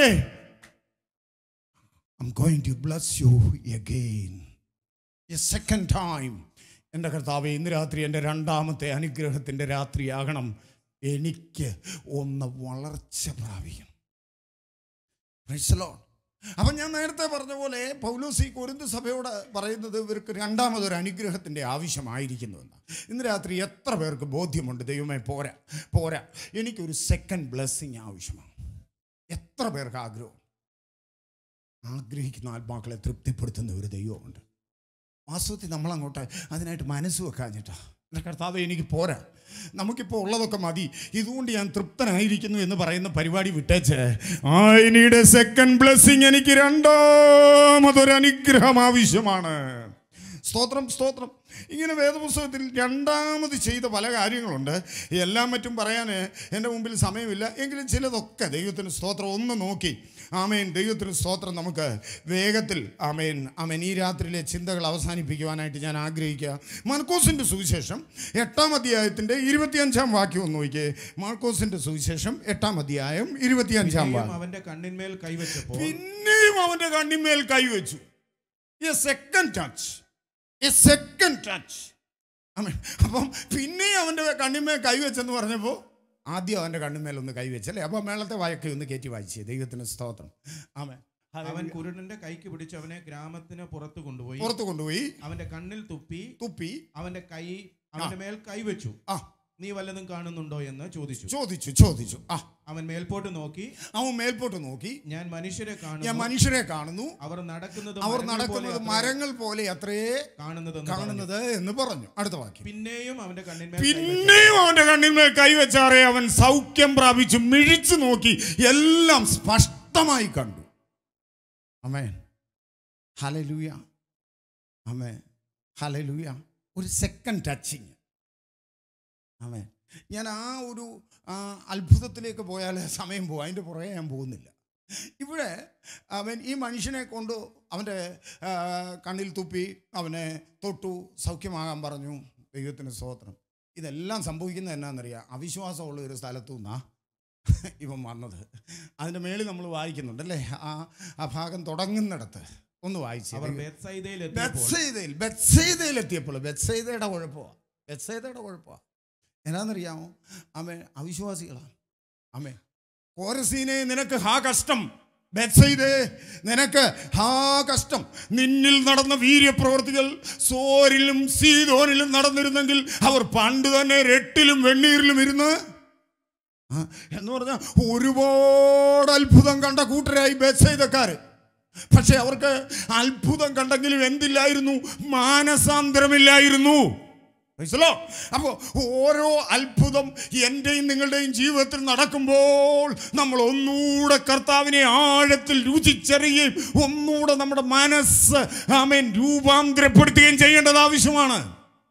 I'm going to bless you again. A second time. എൻ്റെ കർത്താവെ ഇന്ന് രാത്രി എൻ്റെ രണ്ടാമത്തെ അനുഗ്രഹത്തിൻ്റെ രാത്രിയാകണം എനിക്ക് ഒന്ന് വളർച്ച പ്രാപിക്കണം Praise the Lord. അപ്പം ഞാൻ നേരത്തെ പറഞ്ഞ പോലെ പൗലോസ് ഈ കൊരിന്ത് സഭയോട് പറയുന്നത് ഇവർക്ക് രണ്ടാമതൊരു അനുഗ്രഹത്തിൻ്റെ ആവശ്യമായിരിക്കുന്നുവെന്ന് ഇന്ന് രാത്രി എത്ര പേർക്ക് ബോധ്യമുണ്ട് ദൈവമേ പോരാ പോരാ എനിക്കൊരു സെക്കൻഡ് ബ്ലെസ്സിങ് ആവശ്യമാണ് എത്ര പേർക്ക് ആഗ്രഹം ആഗ്രഹിക്കുന്ന ആത്മാക്കളെ തൃപ്തിപ്പെടുത്തുന്ന ഒരു ദൈവമുണ്ട് വാസ്തവത്തിൽ നമ്മളങ്ങോട്ട് അതിനായിട്ട് മനസ്സ് വെക്കാഞ്ഞിട്ടാ എൻ്റെ കർത്താവ് എനിക്ക് പോരാ നമുക്കിപ്പോൾ ഉള്ളതൊക്കെ മതി ഇതുകൊണ്ട് ഞാൻ തൃപ്തനായിരിക്കുന്നു എന്ന് പറയുന്ന പരിപാടി വിട്ടേച്ച് I need a second blessing എനിക്ക് രണ്ടാമതൊരു അനുഗ്രഹം ആവശ്യമാണ് സ്തോത്രം സ്തോത്രം ഇങ്ങനെ വേദപുസ്തകത്തിൽ രണ്ടാമത് ചെയ്ത പല കാര്യങ്ങളുണ്ട് എല്ലാം മറ്റും പറയാൻ എൻ്റെ മുമ്പിൽ സമയമില്ല എങ്കിലും ചിലതൊക്കെ ദൈവത്തിന് സ്തോത്രം ഒന്ന് നോക്കി ആമേൻ ദൈവത്തിന് സ്തോത്രം നമുക്ക് വേഗത്തിൽ ആമേൻ ആമേൻ ഈ രാത്രിയിലെ ചിന്തകൾ അവസാനിപ്പിക്കുവാനായിട്ട് ഞാൻ ആഗ്രഹിക്കുക മാർക്കോസിൻ്റെ സുവിശേഷം എട്ടാം അധ്യായത്തിൻ്റെ ഇരുപത്തിയഞ്ചാം വാക്യം ഒന്ന് നോക്കിയേ മാർക്കോസിൻ്റെ സുവിശേഷം എട്ടാം അധ്യായം ഇരുപത്തിയഞ്ചാം പിന്നെയും വാക്യം അവന്റെ കണ്ണിന്മേൽ കൈവച്ചപ്പോൾ പിന്നെയും അവൻ്റെ കണ്ണിന്മേൽ കൈവച്ചു a second touch a second touch അമ്മേ അപ്പം പിന്നെയും അവൻ്റെ കണ്ണിന്മേൽ കൈവച്ചെന്ന് പറഞ്ഞപ്പോൾ ആദ്യം അവൻ്റെ കണ്ണിന്മേൽ ഒന്ന് കൈവച്ചല്ലേ അപ്പോൾ മേളത്തെ വായൊക്കെ ഒന്ന് കയറ്റി വായിച്ചേ ദൈവത്തിന് സ്തോത്രം ആമേ അവൻ കുരുടന്റെ കൈക്ക് പിടിച്ച് അവനെ ഗ്രാമത്തിന് പുറത്തു കൊണ്ടുപോയി പുറത്ത് കൊണ്ടുപോയി അവന്റെ കണ്ണിൽ തുപ്പി തുപ്പി അവന്റെ കൈ അവന്റെ മേൽ കൈവച്ചു ആ നീ വല്ലതും കാണുന്നുണ്ടോ എന്ന് ചോദിച്ചു ചോദിച്ചു ചോദിച്ചു ആ അവൻ മേൽപോട്ട് നോക്കി അവൻ മേൽപോട്ട് നോക്കി ഞാൻ മനുഷ്യരെ ഞാൻ കാണുന്നു മനുഷ്യരെ കാണുന്നു അവർ നടക്കുന്നത് അവർ മരങ്ങൾ പോലെ നടക്കുന്നത് അത്രേ മരങ്ങൾ പോലെ അത്രയേ കാണുന്നതെന്ന് പറഞ്ഞു. കാണുന്നത് എന്ന് പറഞ്ഞു അടുത്ത വാക്യം പിന്നെയും അവന്റെ കണ്ണിന്മേൽ കൈവച്ചു. പിന്നെയും അവന്റെ കണ്ണിന്മേൽ കൈവച്ചാറേ അവൻ സൗഖ്യം പ്രാപിച്ചു മിഴിച്ചു നോക്കി എല്ലാം സ്പഷ്ടമായി കണ്ടു അമേൻ ഹലലൂയ അമേ ഹലലൂയ ഒരു സെക്കൻഡ് ടച്ചിങ് അമേ ഞാൻ ആ ഒരു ആ, അത്ഭുതത്തിലേക്ക് പോയാൽ സമയം പോകും അതിൻ്റെ പുറകെ ഞാൻ പോകുന്നില്ല ഇവിടെ അവൻ ഈ മനുഷ്യനെ കൊണ്ട് അവൻ്റെ ആ, കണ്ണിൽ തുപ്പി അവനെ തൊട്ടു സൗഖ്യമാകാൻ പറഞ്ഞു ദൈവത്തിന് സ്തോത്രം ഇതെല്ലാം സംഭവിക്കുന്നത് എന്നാണെന്നറിയാം അവിശ്വാസമുള്ള ഒരു സ്ഥലത്തു നിന്നാ ഇവൻ വന്നത് അതിൻ്റെ മേളിൽ നമ്മൾ വായിക്കുന്നുണ്ടല്ലേ ആ ആ ഭാഗം തുടങ്ങുന്നിടത്ത് ഒന്ന് വായിച്ചു അവർ ബേത്സയിദയിൽ എത്തിയപ്പോൾ ബെത്സൈദയിൽ ബെത്സൈദയിൽ എത്തിയപ്പോൾ ബെത്സൈദയുടെ കുഴപ്പമാണ് ബെത്സൈദയുടെ കുഴപ്പമാണ് എന്നാന്നറിയാമോ അമ്മേ അവിശ്വാസികളാണ് അമ്മേ കോരസീനെ നിനക്ക് ഹാ കഷ്ടം ബെത്സൈദേ നിനക്ക് ഹാ കഷ്ടം നിന്നിൽ നടന്ന വീര്യപ്രവർത്തികൾ സോരിലും സീതോനിലും നടന്നിരുന്നെങ്കിൽ അവർ പണ്ട് തന്നെ രട്ടിലും വെണ്ണീരിലും ഇരുന്ന് ആ, എന്ന് പറഞ്ഞാൽ ഒരുപാട് അത്ഭുതം കണ്ട കൂട്ടരായി ബെത്സൈദക്കാർ പക്ഷെ അവർക്ക് അത്ഭുതം കണ്ടെങ്കിലും എന്തില്ലായിരുന്നു മാനസാന്തരമില്ലായിരുന്നു മനസ്സിലോ അപ്പോൾ ഓരോ അത്ഭുതം എൻ്റെയും നിങ്ങളുടെയും ജീവിതത്തിൽ നടക്കുമ്പോൾ നമ്മൾ ഒന്നുകൂടെ കർത്താവിനെ ആഴത്തിൽ രുചിച്ചറിയുകയും ഒന്നുകൂടെ നമ്മുടെ മനസ്സ് ആമേൻ രൂപാന്തരപ്പെടുത്തുകയും ചെയ്യേണ്ടത് ആവശ്യമാണ്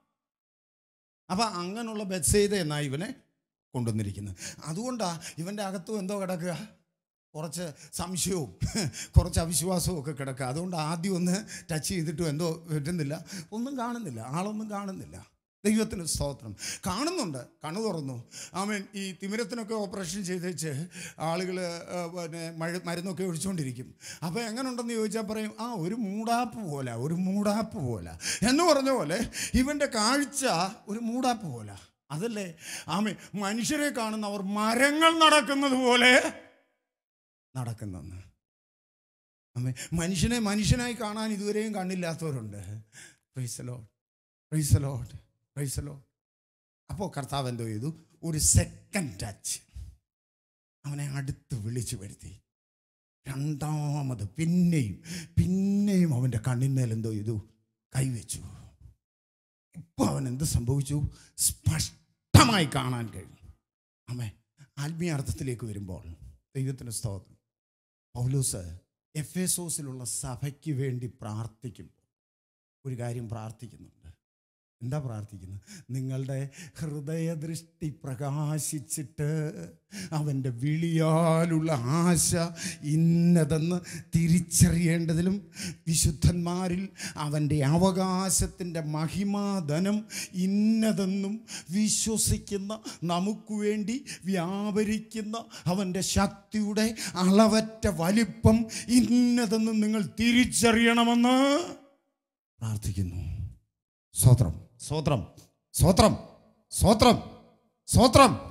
അപ്പം അങ്ങനെയുള്ള ബെത്സെയ്ത എന്നാ ഇവനെ കൊണ്ടുവന്നിരിക്കുന്നത് അതുകൊണ്ടാണ് ഇവൻ്റെ അകത്തും എന്തോ കിടക്കുക കുറച്ച് സംശയവും കുറച്ച് അവിശ്വാസവും ഒക്കെ കിടക്കുക അതുകൊണ്ട് ആദ്യം ഒന്ന് ടച്ച് ചെയ്തിട്ടും എന്തോ പറ്റുന്നില്ല ഒന്നും കാണുന്നില്ല ആളൊന്നും കാണുന്നില്ല ദൈവത്തിന് സ്തോത്രം കാണുന്നുണ്ട് കണ്ണു തുറന്നു ആമേൻ ഈ തിമിരത്തിനൊക്കെ ഓപ്പറേഷൻ ചെയ്തേച്ച് ആളുകൾ പിന്നെ മഴ മരുന്നൊക്കെ ഒഴിച്ചുകൊണ്ടിരിക്കും അപ്പോൾ എങ്ങനെ ഉണ്ടെന്ന് ചോദിച്ചാൽ പറയും ആ ഒരു മൂടാപ്പ് പോലെ ഒരു മൂടാപ്പ് പോലെ എന്ന് പറഞ്ഞ പോലെ ഇവൻ്റെ കാഴ്ച ഒരു മൂടാപ്പ് പോലെ അതല്ലേ ആമേ മനുഷ്യരെ കാണുന്നവർ മരങ്ങൾ നടക്കുന്നത് പോലെ നടക്കുന്നെന്ന് ആമേ മനുഷ്യനെ മനുഷ്യനായി കാണാൻ ഇതുവരെയും കണ്ണില്ലാത്തവരുണ്ട് പ്രൈസലോ പ്രൈസലോ പ്രൈസലോ അപ്പോൾ കർത്താവ് എന്തോ ചെയ്തു ഒരു സെക്കൻഡ് ടച്ച് അവനെ അടുത്ത് വിളിച്ചു വരുത്തി രണ്ടാമത് പിന്നെയും പിന്നെയും അവൻ്റെ കണ്ണിന്മേൽ എന്തോ ചെയ്തു കൈവച്ചു ഇപ്പോൾ അവൻ എന്ത് സംഭവിച്ചു സ്പഷ്ടമായി കാണാൻ കഴിഞ്ഞു അമ്മേ ആത്മീയ അർത്ഥത്തിലേക്ക് വരുമ്പോൾ ദൈവത്തിന് സ്തോത്രം പൗലൂസ് എഫ് എസോസിലുള്ള സഭയ്ക്ക് വേണ്ടി പ്രാർത്ഥിക്കുമ്പോൾ ഒരു കാര്യം പ്രാർത്ഥിക്കുന്നുണ്ട് എന്താ പ്രാർത്ഥിക്കുന്നത് നിങ്ങളുടെ ഹൃദയദൃഷ്ടി പ്രകാശിച്ചിട്ട് അവൻ്റെ വിളിയാലുള്ള ആശ ഇന്നതെന്ന് തിരിച്ചറിയേണ്ടതിലും വിശുദ്ധന്മാരിൽ അവൻ്റെ അവകാശത്തിൻ്റെ മഹിമാധനം ഇന്നതെന്നും വിശ്വസിക്കുന്ന നമുക്ക് വേണ്ടി വ്യാപരിക്കുന്ന അവൻ്റെ ശക്തിയുടെ അളവറ്റ വലിപ്പം ഇന്നതെന്നും നിങ്ങൾ തിരിച്ചറിയണമെന്ന് പ്രാർത്ഥിക്കുന്നു സ്വത്രം സ്വത്രം സ്വത്രം സ്വത്രം സ്വത്രം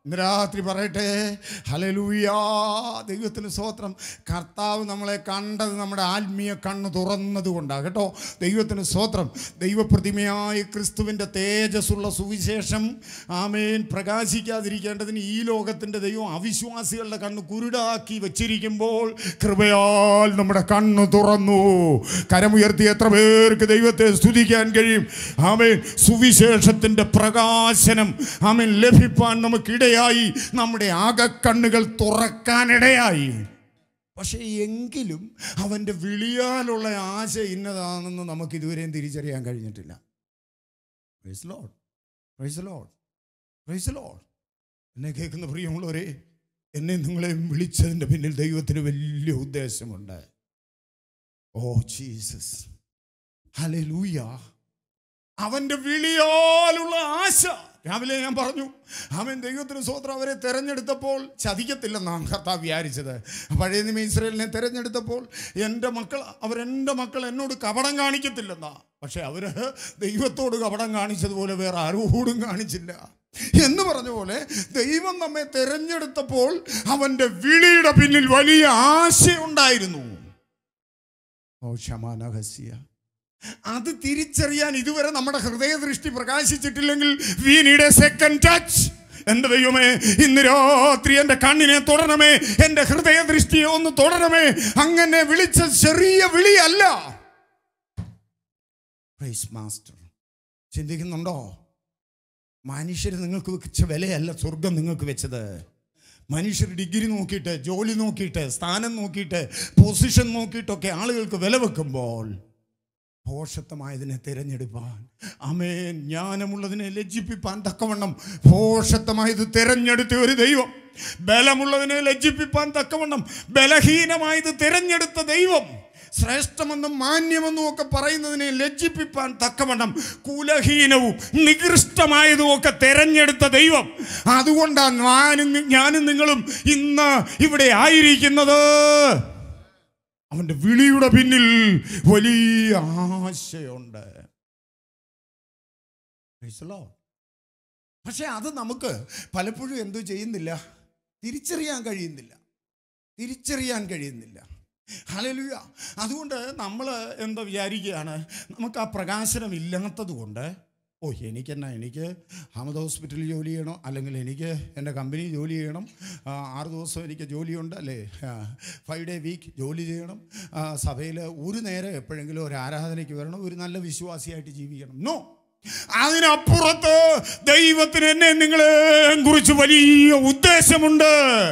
ഇന്ന് രാത്രി പറയട്ടെ ഹലലൂയാ ദൈവത്തിന് സ്തോത്രം കർത്താവ് നമ്മളെ കണ്ടത് നമ്മുടെ ആത്മീയ കണ്ണ് തുറന്നത് കൊണ്ടാണ് കേട്ടോ ദൈവത്തിന് സ്തോത്രം ദൈവപ്രതിമയായ ക്രിസ്തുവിൻ്റെ തേജസ്സുള്ള സുവിശേഷം ആമേൻ പ്രകാശിക്കാതിരിക്കേണ്ടതിന് ഈ ലോകത്തിൻ്റെ ദൈവം അവിശ്വാസികളുടെ കണ്ണ് കുരുടാക്കി വച്ചിരിക്കുമ്പോൾ കൃപയാൽ നമ്മുടെ കണ്ണ് തുറന്നു കരമുയർത്തി എത്ര പേർക്ക് ദൈവത്തെ സ്തുതിക്കാൻ കഴിയും ആമേൻ സുവിശേഷത്തിൻ്റെ പ്രകാശനം ആമേൻ ലഭിപ്പാൻ നമുക്കിടയായി നമ്മുടെ ആകക്കണ്ണുകൾ തുറക്കാനിടയായി പക്ഷേ എങ്കിലും അവൻ്റെ വിളിയാലുള്ള ആശ ഇന്നതാണെന്ന് നമുക്ക് ഇതുവരെയും തിരിച്ചറിയാൻ കഴിഞ്ഞിട്ടില്ല praise Lord praise Lord praise Lord എന്നെ കേൾക്കുന്ന പ്രിയമുള്ളവരെ എന്നെ നിങ്ങളെ വിളിച്ചതിൻ്റെ പിന്നിൽ ദൈവത്തിന് വലിയ ഉദ്ദേശമുണ്ട് ഓ ജീസസ് ഹലേ ലൂയ അവൻ്റെ വിളിയാലുള്ള ആശ രാവിലെ ഞാൻ പറഞ്ഞു അവൻ ദൈവത്തിന് സ്വോത്രം അവരെ തെരഞ്ഞെടുത്തപ്പോൾ ചതിക്കത്തില്ലെന്നാണ് കർത്താവ് വിചാരിച്ചത് പഴയ നിയമ ഇസ്രയേലിനെ തെരഞ്ഞെടുത്തപ്പോൾ എൻ്റെ മക്കൾ അവരെൻ്റെ മക്കൾ എന്നോട് കപടം കാണിക്കത്തില്ലെന്നാ പക്ഷെ അവര് ദൈവത്തോട് കപടം കാണിച്ചതുപോലെ വേറെ ആരോടും കാണിച്ചില്ല എന്ന് പറഞ്ഞ പോലെ ദൈവം നമ്മെ തെരഞ്ഞെടുത്തപ്പോൾ അവൻ്റെ വിളിയുടെ പിന്നിൽ വലിയ ആശയുണ്ടായിരുന്നു ഓ ക്ഷമാനഹസ്യ അത് തിരിച്ചറിയാൻ ഇതുവരെ നമ്മുടെ ഹൃദയദൃഷ്ടി പ്രകാശിച്ചിട്ടില്ലെങ്കിൽ we need a second touch എന്റെ ദൈവമേ ഇന്ന് രാത്രി എൻ്റെ കണ്ണിനെ തുടരണമേ എൻ്റെ ഹൃദയദൃഷ്ടിയെ ഒന്ന് തുടരണമേ അങ്ങനെ വിളിച്ച ചെറിയ വിളിയല്ല പ്രൈസ് മാസ്റ്റർ ചിന്തിക്കുന്നുണ്ടോ മനുഷ്യർ നിങ്ങൾക്ക് വെച്ച വിലയല്ല സ്വർഗം നിങ്ങൾക്ക് വെച്ചത് മനുഷ്യർ ഡിഗ്രി നോക്കിയിട്ട് ജോലി നോക്കിയിട്ട് സ്ഥാനം നോക്കിയിട്ട് പൊസിഷൻ നോക്കിയിട്ടൊക്കെ ആളുകൾക്ക് വില വെക്കുമ്പോൾ ഭോഷത്വമായതിനെ തിരഞ്ഞെടുപ്പാൻ അമേൻ ജ്ഞാനമുള്ളതിനെ ലജ്ജിപ്പിപ്പാൻ തക്കവണ്ണം ഭോഷത്വമായത് തിരഞ്ഞെടുത്ത ഒരു ദൈവം ബലമുള്ളതിനെ ലജ്ജിപ്പിപ്പാൻ തക്കവണ്ണം ബലഹീനമായത് തിരഞ്ഞെടുത്ത ദൈവം ശ്രേഷ്ഠമെന്നും മാന്യമെന്നും ഒക്കെ പറയുന്നതിനെ ലജ്ജിപ്പിപ്പാൻ തക്കവണ്ണം കുലഹീനവും നികൃഷ്ടമായതും ഒക്കെ തെരഞ്ഞെടുത്ത ദൈവം അതുകൊണ്ടാണ് ഞാനും ഞാനും നിങ്ങളും ഇന്ന് ഇവിടെ ആയിരിക്കുന്നത് അവൻ്റെ വിളിയുടെ പിന്നിൽ വലിയ ആശയുണ്ട് Praise the Lord. പക്ഷെ അത് നമുക്ക് പലപ്പോഴും എന്തു ചെയ്യുന്നില്ല തിരിച്ചറിയാൻ കഴിയുന്നില്ല തിരിച്ചറിയാൻ കഴിയുന്നില്ല ഹലലുയ അതുകൊണ്ട് നമ്മൾ എന്താ വിചാരിക്കുകയാണ് നമുക്ക് ആ പ്രകാശനം ഇല്ലാത്തത് കൊണ്ട് ഓ എനിക്കെന്നാ എനിക്ക് അഹമ്മദ് ഹോസ്പിറ്റലിൽ ജോലി ചെയ്യണം അല്ലെങ്കിൽ എനിക്ക് എൻ്റെ കമ്പനി ജോലി ചെയ്യണം ആ, ആറ് ദിവസം എനിക്ക് ജോലിയുണ്ട് അല്ലേ ഫൈവ് ഡേ വീക്ക് ജോലി ചെയ്യണം സഭയിൽ ഒരു നേരം എപ്പോഴെങ്കിലും ഒരു ആരാധനയ്ക്ക് വരണം ഒരു നല്ല വിശ്വാസിയായിട്ട് ജീവിക്കണം നോ അതിനപ്പുറത്ത് ദൈവത്തിന് എന്നെ നിങ്ങളെ കുറിച്ച് വലിയ ഉദ്ദേശമുണ്ട്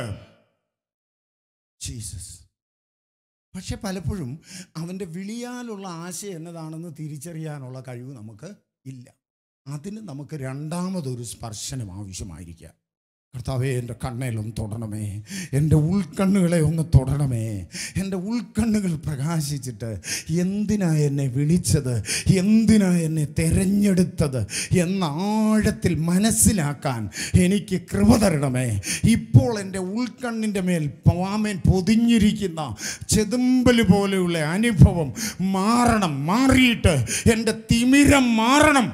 ജീസസ് പക്ഷെ പലപ്പോഴും അവൻ്റെ വിളിയാലുള്ള ആശയം എന്നതാണെന്ന് തിരിച്ചറിയാനുള്ള കഴിവ് നമുക്ക് ഇല്ല അതിന് നമുക്ക് രണ്ടാമതൊരു സ്പർശനം ആവശ്യമായിരിക്കുക കർത്താവേ എൻ്റെ കണ്ണേലൊന്ന് തൊടണമേ എൻ്റെ ഉൾക്കണ്ണുകളെ ഒന്ന് തൊടണമേ എൻ്റെ ഉൾക്കണ്ണുകൾ പ്രകാശിച്ചിട്ട് എന്തിനാ എന്നെ വിളിച്ചത് എന്തിനാ എന്നെ തെരഞ്ഞെടുത്തത് എന്ന ആഴത്തിൽ മനസ്സിലാക്കാൻ എനിക്ക് കൃപ തരണമേ ഇപ്പോൾ എൻ്റെ ഉൾക്കണ്ണിൻ്റെ മേൽ പാമേൻ പൊതിഞ്ഞിരിക്കുന്ന ചെതുമ്പൽ പോലെയുള്ള അനുഭവം മാറണം മാറിയിട്ട് എൻ്റെ തിമിരം മാറണം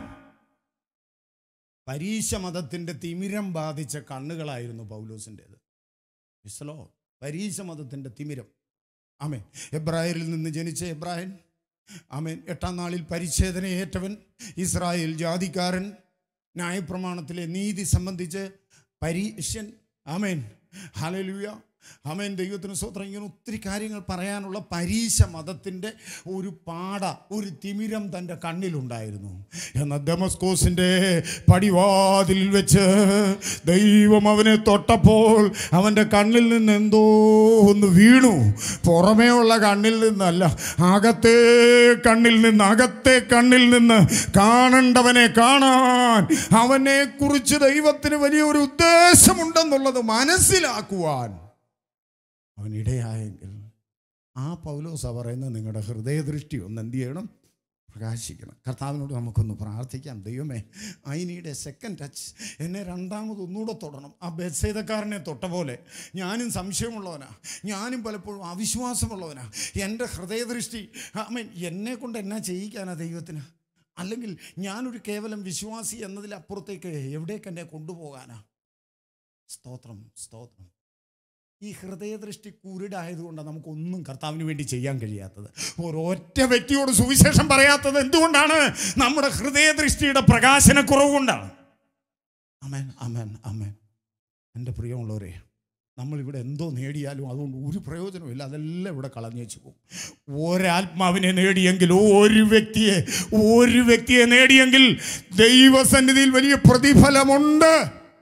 പരീശ മതത്തിൻ്റെ തിമിരം ബാധിച്ച കണ്ണുകളായിരുന്നു പൗലോസിൻ്റേത് ഇസ്ലോ പരീശ മതത്തിൻ്റെ തിമിരം ആമേൻ എബ്രായരിൽ നിന്ന് ജനിച്ച എബ്രായൻ ആമേൻ എട്ടാം നാളിൽ പരിച്ഛേദന ഏറ്റവൻ ഇസ്രായേൽ ജാതിക്കാരൻ ന്യായപ്രമാണത്തിലെ നീതി സംബന്ധിച്ച് പരീക്ഷൻ ആമേൻ ഹലലുയ ആമേൻ ദൈവത്തിന് സ്വത്രം ഇങ്ങനെ ഒത്തിരി കാര്യങ്ങൾ പറയാനുള്ള പരീശ മതത്തിൻ്റെ ഒരു പാട ഒരു തിമിരം തൻ്റെ കണ്ണിലുണ്ടായിരുന്നു എന്നാൽ ദമസ്കോസിൻ്റെ പടിവാതിൽ വെച്ച് ദൈവം അവനെ തൊട്ടപ്പോൾ അവൻ്റെ കണ്ണിൽ നിന്ന് എന്തോ ഒന്ന് വീണു പുറമേ ഉള്ള കണ്ണിൽ നിന്നല്ല അകത്തെ കണ്ണിൽ നിന്ന് അകത്തെ കണ്ണിൽ നിന്ന് കാണേണ്ടവനെ കാണാൻ അവനെ കുറിച്ച് ദൈവത്തിന് വലിയൊരു ഉദ്ദേശമുണ്ടെന്നുള്ളത് മനസ്സിലാക്കുവാൻ അവൻ ഇടയായെങ്കിൽ ആ പൗലോസ പറയുന്നത് നിങ്ങളുടെ ഹൃദയദൃഷ്ടി ഒന്ന് എന്ത് ചെയ്യണം പ്രകാശിക്കണം കർത്താവിനോട് നമുക്കൊന്ന് പ്രാർത്ഥിക്കാം ദൈവമേ I need a second touch എന്നെ രണ്ടാമത് ഒന്നുകൂടെ തൊടണം ആ ബെത്സേതക്കാരനെ തൊട്ട പോലെ ഞാനും സംശയമുള്ളവനാ ഞാനും പലപ്പോഴും അവിശ്വാസമുള്ളവനാ എൻ്റെ ഹൃദയദൃഷ്ടി ഐ മീൻ എന്നെ കൊണ്ട് എന്നാ ചെയ്യിക്കാനാ ദൈവത്തിന് അല്ലെങ്കിൽ ഞാനൊരു കേവലം വിശ്വാസി എന്നതിലപ്പുറത്തേക്ക് എവിടേക്ക് എന്നെ കൊണ്ടുപോകാനാ സ്തോത്രം സ്തോത്രം ഈ ഹൃദയദൃഷ്ടി കുരുടായതുകൊണ്ടാണ് നമുക്കൊന്നും കർത്താവിന് വേണ്ടി ചെയ്യാൻ കഴിയാത്തത് ഒരൊറ്റ വ്യക്തിയോട് സുവിശേഷം പറയാത്തത് എന്തുകൊണ്ടാണ് നമ്മുടെ ഹൃദയദൃഷ്ടിയുടെ പ്രകാശനക്കുറവ് കൊണ്ടാണ് അമേൻ അമേൻ അമേൻ എൻ്റെ പ്രിയമുള്ളവരെ നമ്മളിവിടെ എന്തോ നേടിയാലും അതുകൊണ്ട് ഒരു പ്രയോജനമില്ല അതെല്ലാം ഇവിടെ കളഞ്ഞു വെച്ച് പോകും ഒരാത്മാവിനെ നേടിയെങ്കിൽ ഒരു വ്യക്തിയെ ഒരു വ്യക്തിയെ നേടിയെങ്കിൽ ദൈവസന്നിധിയിൽ വലിയ പ്രതിഫലമുണ്ട്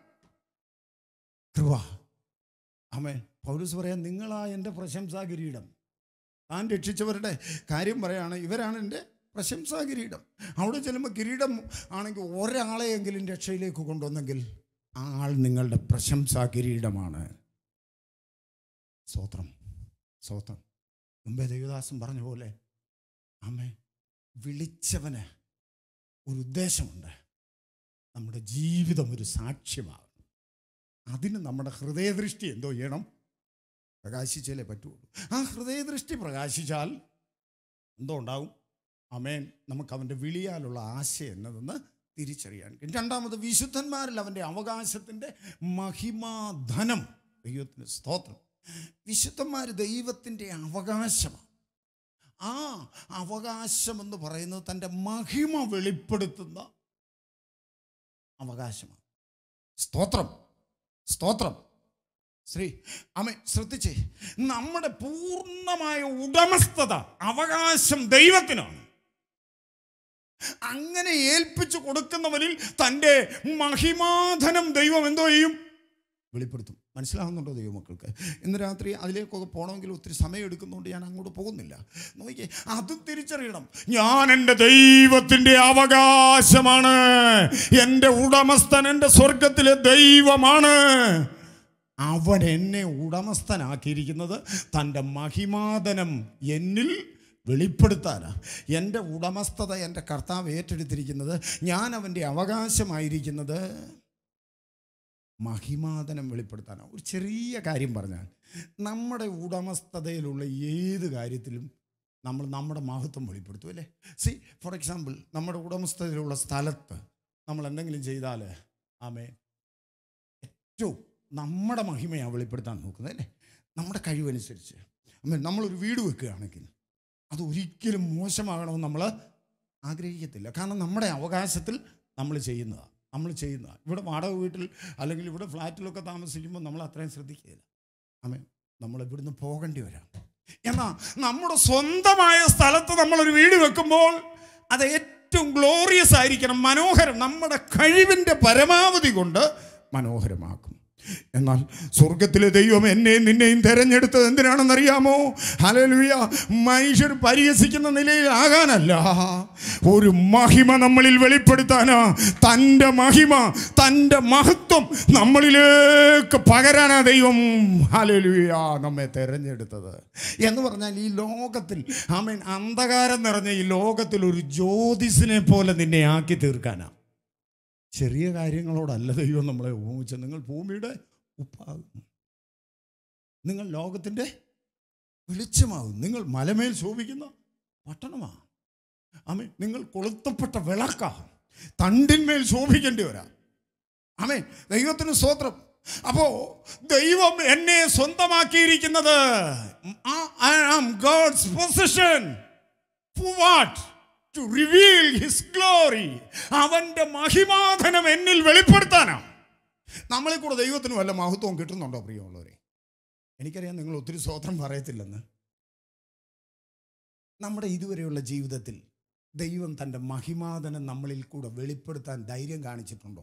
കൃപ അമേ പൗരസ് പറയാൻ നിങ്ങളാ എൻ്റെ പ്രശംസാ കിരീടം താൻ രക്ഷിച്ചവരുടെ കാര്യം പറയാണ് ഇവരാണ് എൻ്റെ പ്രശംസാ കിരീടം അവിടെ ചെല്ലുമ്പോൾ കിരീടം ആണെങ്കിൽ ഒരാളെയെങ്കിലും രക്ഷയിലേക്ക് കൊണ്ടുവന്നെങ്കിൽ ആ ആൾ നിങ്ങളുടെ പ്രശംസാ കിരീടമാണ് സ്തോത്രം സ്തോത്രം മുമ്പേ ദേവദാസൻ പറഞ്ഞ പോലെ അമ്മേ വിളിച്ചവന് ഒരു ഉദ്ദേശമുണ്ട് നമ്മുടെ ജീവിതം ഒരു സാക്ഷ്യമാകും അതിന് നമ്മുടെ ഹൃദയദൃഷ്ടി എന്തോ ചെയ്യണം പ്രകാശിച്ചാലേ പറ്റുള്ളൂ ആ ഹൃദയദൃഷ്ടി പ്രകാശിച്ചാൽ എന്തോ ഉണ്ടാവും അമേൻ നമുക്ക് അവൻ്റെ വിളിയാലുള്ള ആശയം എന്നതെന്ന് തിരിച്ചറിയാൻ കഴിയും. രണ്ടാമത് വിശുദ്ധന്മാരിൽ അവൻ്റെ അവകാശത്തിൻ്റെ മഹിമാധനം ദൈവത്തിന് സ്തോത്രം വിശുദ്ധന്മാർ ദൈവത്തിൻ്റെ അവകാശമാണ് ആ അവകാശം എന്ന് പറയുന്നത് തൻ്റെ മഹിമ വെളിപ്പെടുത്തുന്ന അവകാശമാണ് സ്തോത്രം സ്തോത്രം ശ്രീ അമ്മ ശ്രദ്ധിച്ചേ നമ്മുടെ പൂർണ്ണമായ ഉടമസ്ഥത അവകാശം ദൈവത്തിനാണ് അങ്ങനെ ഏൽപ്പിച്ചു കൊടുക്കുന്നവരിൽ തൻ്റെ മഹിമാധനം ദൈവം എന്തോ ചെയ്യും വെളിപ്പെടുത്തും മനസ്സിലാകുന്നുണ്ടോ ദൈവമക്കൾക്ക് ഇന്ന് രാത്രി അതിലേക്കൊക്കെ പോകണമെങ്കിൽ ഒത്തിരി സമയം എടുക്കുന്നതുകൊണ്ട് ഞാൻ അങ്ങോട്ട് പോകുന്നില്ല നോക്കിയേ അതും തിരിച്ചറിയണം ഞാൻ എൻ്റെ ദൈവത്തിൻ്റെ അവകാശമാണ് എൻ്റെ ഉടമസ്ഥൻ എൻ്റെ സ്വർഗത്തിലെ ദൈവമാണ് അവൻ എന്നെ ഉടമസ്ഥനാക്കിയിരിക്കുന്നത് തൻ്റെ മഹിമാതനം എന്നിൽ വെളിപ്പെടുത്താനാ എൻ്റെ ഉടമസ്ഥത എൻ്റെ കർത്താവ് ഏറ്റെടുത്തിരിക്കുന്നത് ഞാൻ അവൻ്റെ അവകാശമായിരിക്കുന്നത് മഹിമാതനം വെളിപ്പെടുത്താനാണ് ഒരു ചെറിയ കാര്യം പറഞ്ഞാൽ നമ്മുടെ ഉടമസ്ഥതയിലുള്ള ഏത് കാര്യത്തിലും നമ്മൾ നമ്മുടെ മഹത്വം വെളിപ്പെടുത്തും അല്ലേ സി ഫോർ എക്സാമ്പിൾ നമ്മുടെ ഉടമസ്ഥതയിലുള്ള സ്ഥലത്ത് നമ്മൾ എന്തെങ്കിലും ചെയ്താൽ ആമേ ഏറ്റവും നമ്മുടെ മഹിമയാണ് വെളിപ്പെടുത്താൻ നോക്കുന്നത് അല്ലേ നമ്മുടെ കഴിവനുസരിച്ച് അമ്മേ നമ്മളൊരു വീട് വെക്കുകയാണെങ്കിൽ അത് ഒരിക്കലും മോശമാകണമെന്ന് നമ്മൾ ആഗ്രഹിക്കത്തില്ല കാരണം നമ്മുടെ അവകാശത്തിൽ നമ്മൾ ചെയ്യുന്നതാണ് നമ്മൾ ചെയ്യുന്നതാണ് ഇവിടെ വാടക വീട്ടിൽ അല്ലെങ്കിൽ ഇവിടെ ഫ്ലാറ്റിലൊക്കെ താമസിക്കുമ്പോൾ നമ്മൾ അത്രയും ശ്രദ്ധിക്കുകയില്ല അമ്മേ നമ്മൾ ഇവിടുന്ന് പോകേണ്ടി വരാം എന്നാൽ നമ്മുടെ സ്വന്തമായ സ്ഥലത്ത് നമ്മളൊരു വീട് വെക്കുമ്പോൾ അത് ഏറ്റവും ഗ്ലോറിയസ് ആയിരിക്കണം മനോഹരം നമ്മുടെ കഴിവിൻ്റെ പരമാവധി കൊണ്ട് മനോഹരമാക്കും എന്നാൽ സ്വർഗത്തിലെ ദൈവം എന്നെയും നിന്നെയും തെരഞ്ഞെടുത്തത് എന്തിനാണെന്നറിയാമോ ഹലലുയ മനുഷ്യർ പരിഹസിക്കുന്ന നിലയിലാകാനല്ല ഒരു മഹിമ നമ്മളിൽ വെളിപ്പെടുത്താനാ തൻ്റെ മഹിമ തൻ്റെ മഹത്വം നമ്മളിലേക്ക് പകരാനാ ദൈവം ഹലലുയ നമ്മെ തെരഞ്ഞെടുത്തത് എന്ന് പറഞ്ഞാൽ ഈ ലോകത്തിൽ ആമേൻ അന്ധകാരം നിറഞ്ഞ ഈ ലോകത്തിൽ ഒരു ജ്യോതിസിനെ പോലെ നിന്നെ ആക്കി തീർക്കാനാ ചെറിയ കാര്യങ്ങളോടല്ല ദൈവം നമ്മളെ ഉപമിച്ചത് നിങ്ങൾ ഭൂമിയുടെ ഉപ്പാകും നിങ്ങൾ ലോകത്തിൻ്റെ വെളിച്ചമാകും നിങ്ങൾ മലമേൽ ശോഭിക്കുന്ന പട്ടണമാണ് ആമേ നിങ്ങൾ കൊളുത്തപ്പെട്ട വിളക്കാ തണ്ടിന്മേൽ ശോഭിക്കേണ്ടി വരാം ആമേ ദൈവത്തിന് സ്തോത്രം അപ്പോ ദൈവം എന്നെ സ്വന്തമാക്കിയിരിക്കുന്നത് God's position what to reveal his glory അവന്റെ മഹിമാധനം എന്നിൽ വെളിപ്പെടുത്താനാണ് നമ്മളെ കൂടെ ദൈവത്തിന് വല്ല മഹത്വവും കിട്ടുന്നുണ്ടോ പ്രിയമുള്ളവരെ എനിക്കറിയാം നിങ്ങൾ ഒത്തിരി സ്വോത്രം പറയത്തില്ലെന്ന് നമ്മുടെ ഇതുവരെയുള്ള ജീവിതത്തിൽ ദൈവം തൻ്റെ മഹിമാധനം നമ്മളിൽ കൂടെ വെളിപ്പെടുത്താൻ ധൈര്യം കാണിച്ചിട്ടുണ്ടോ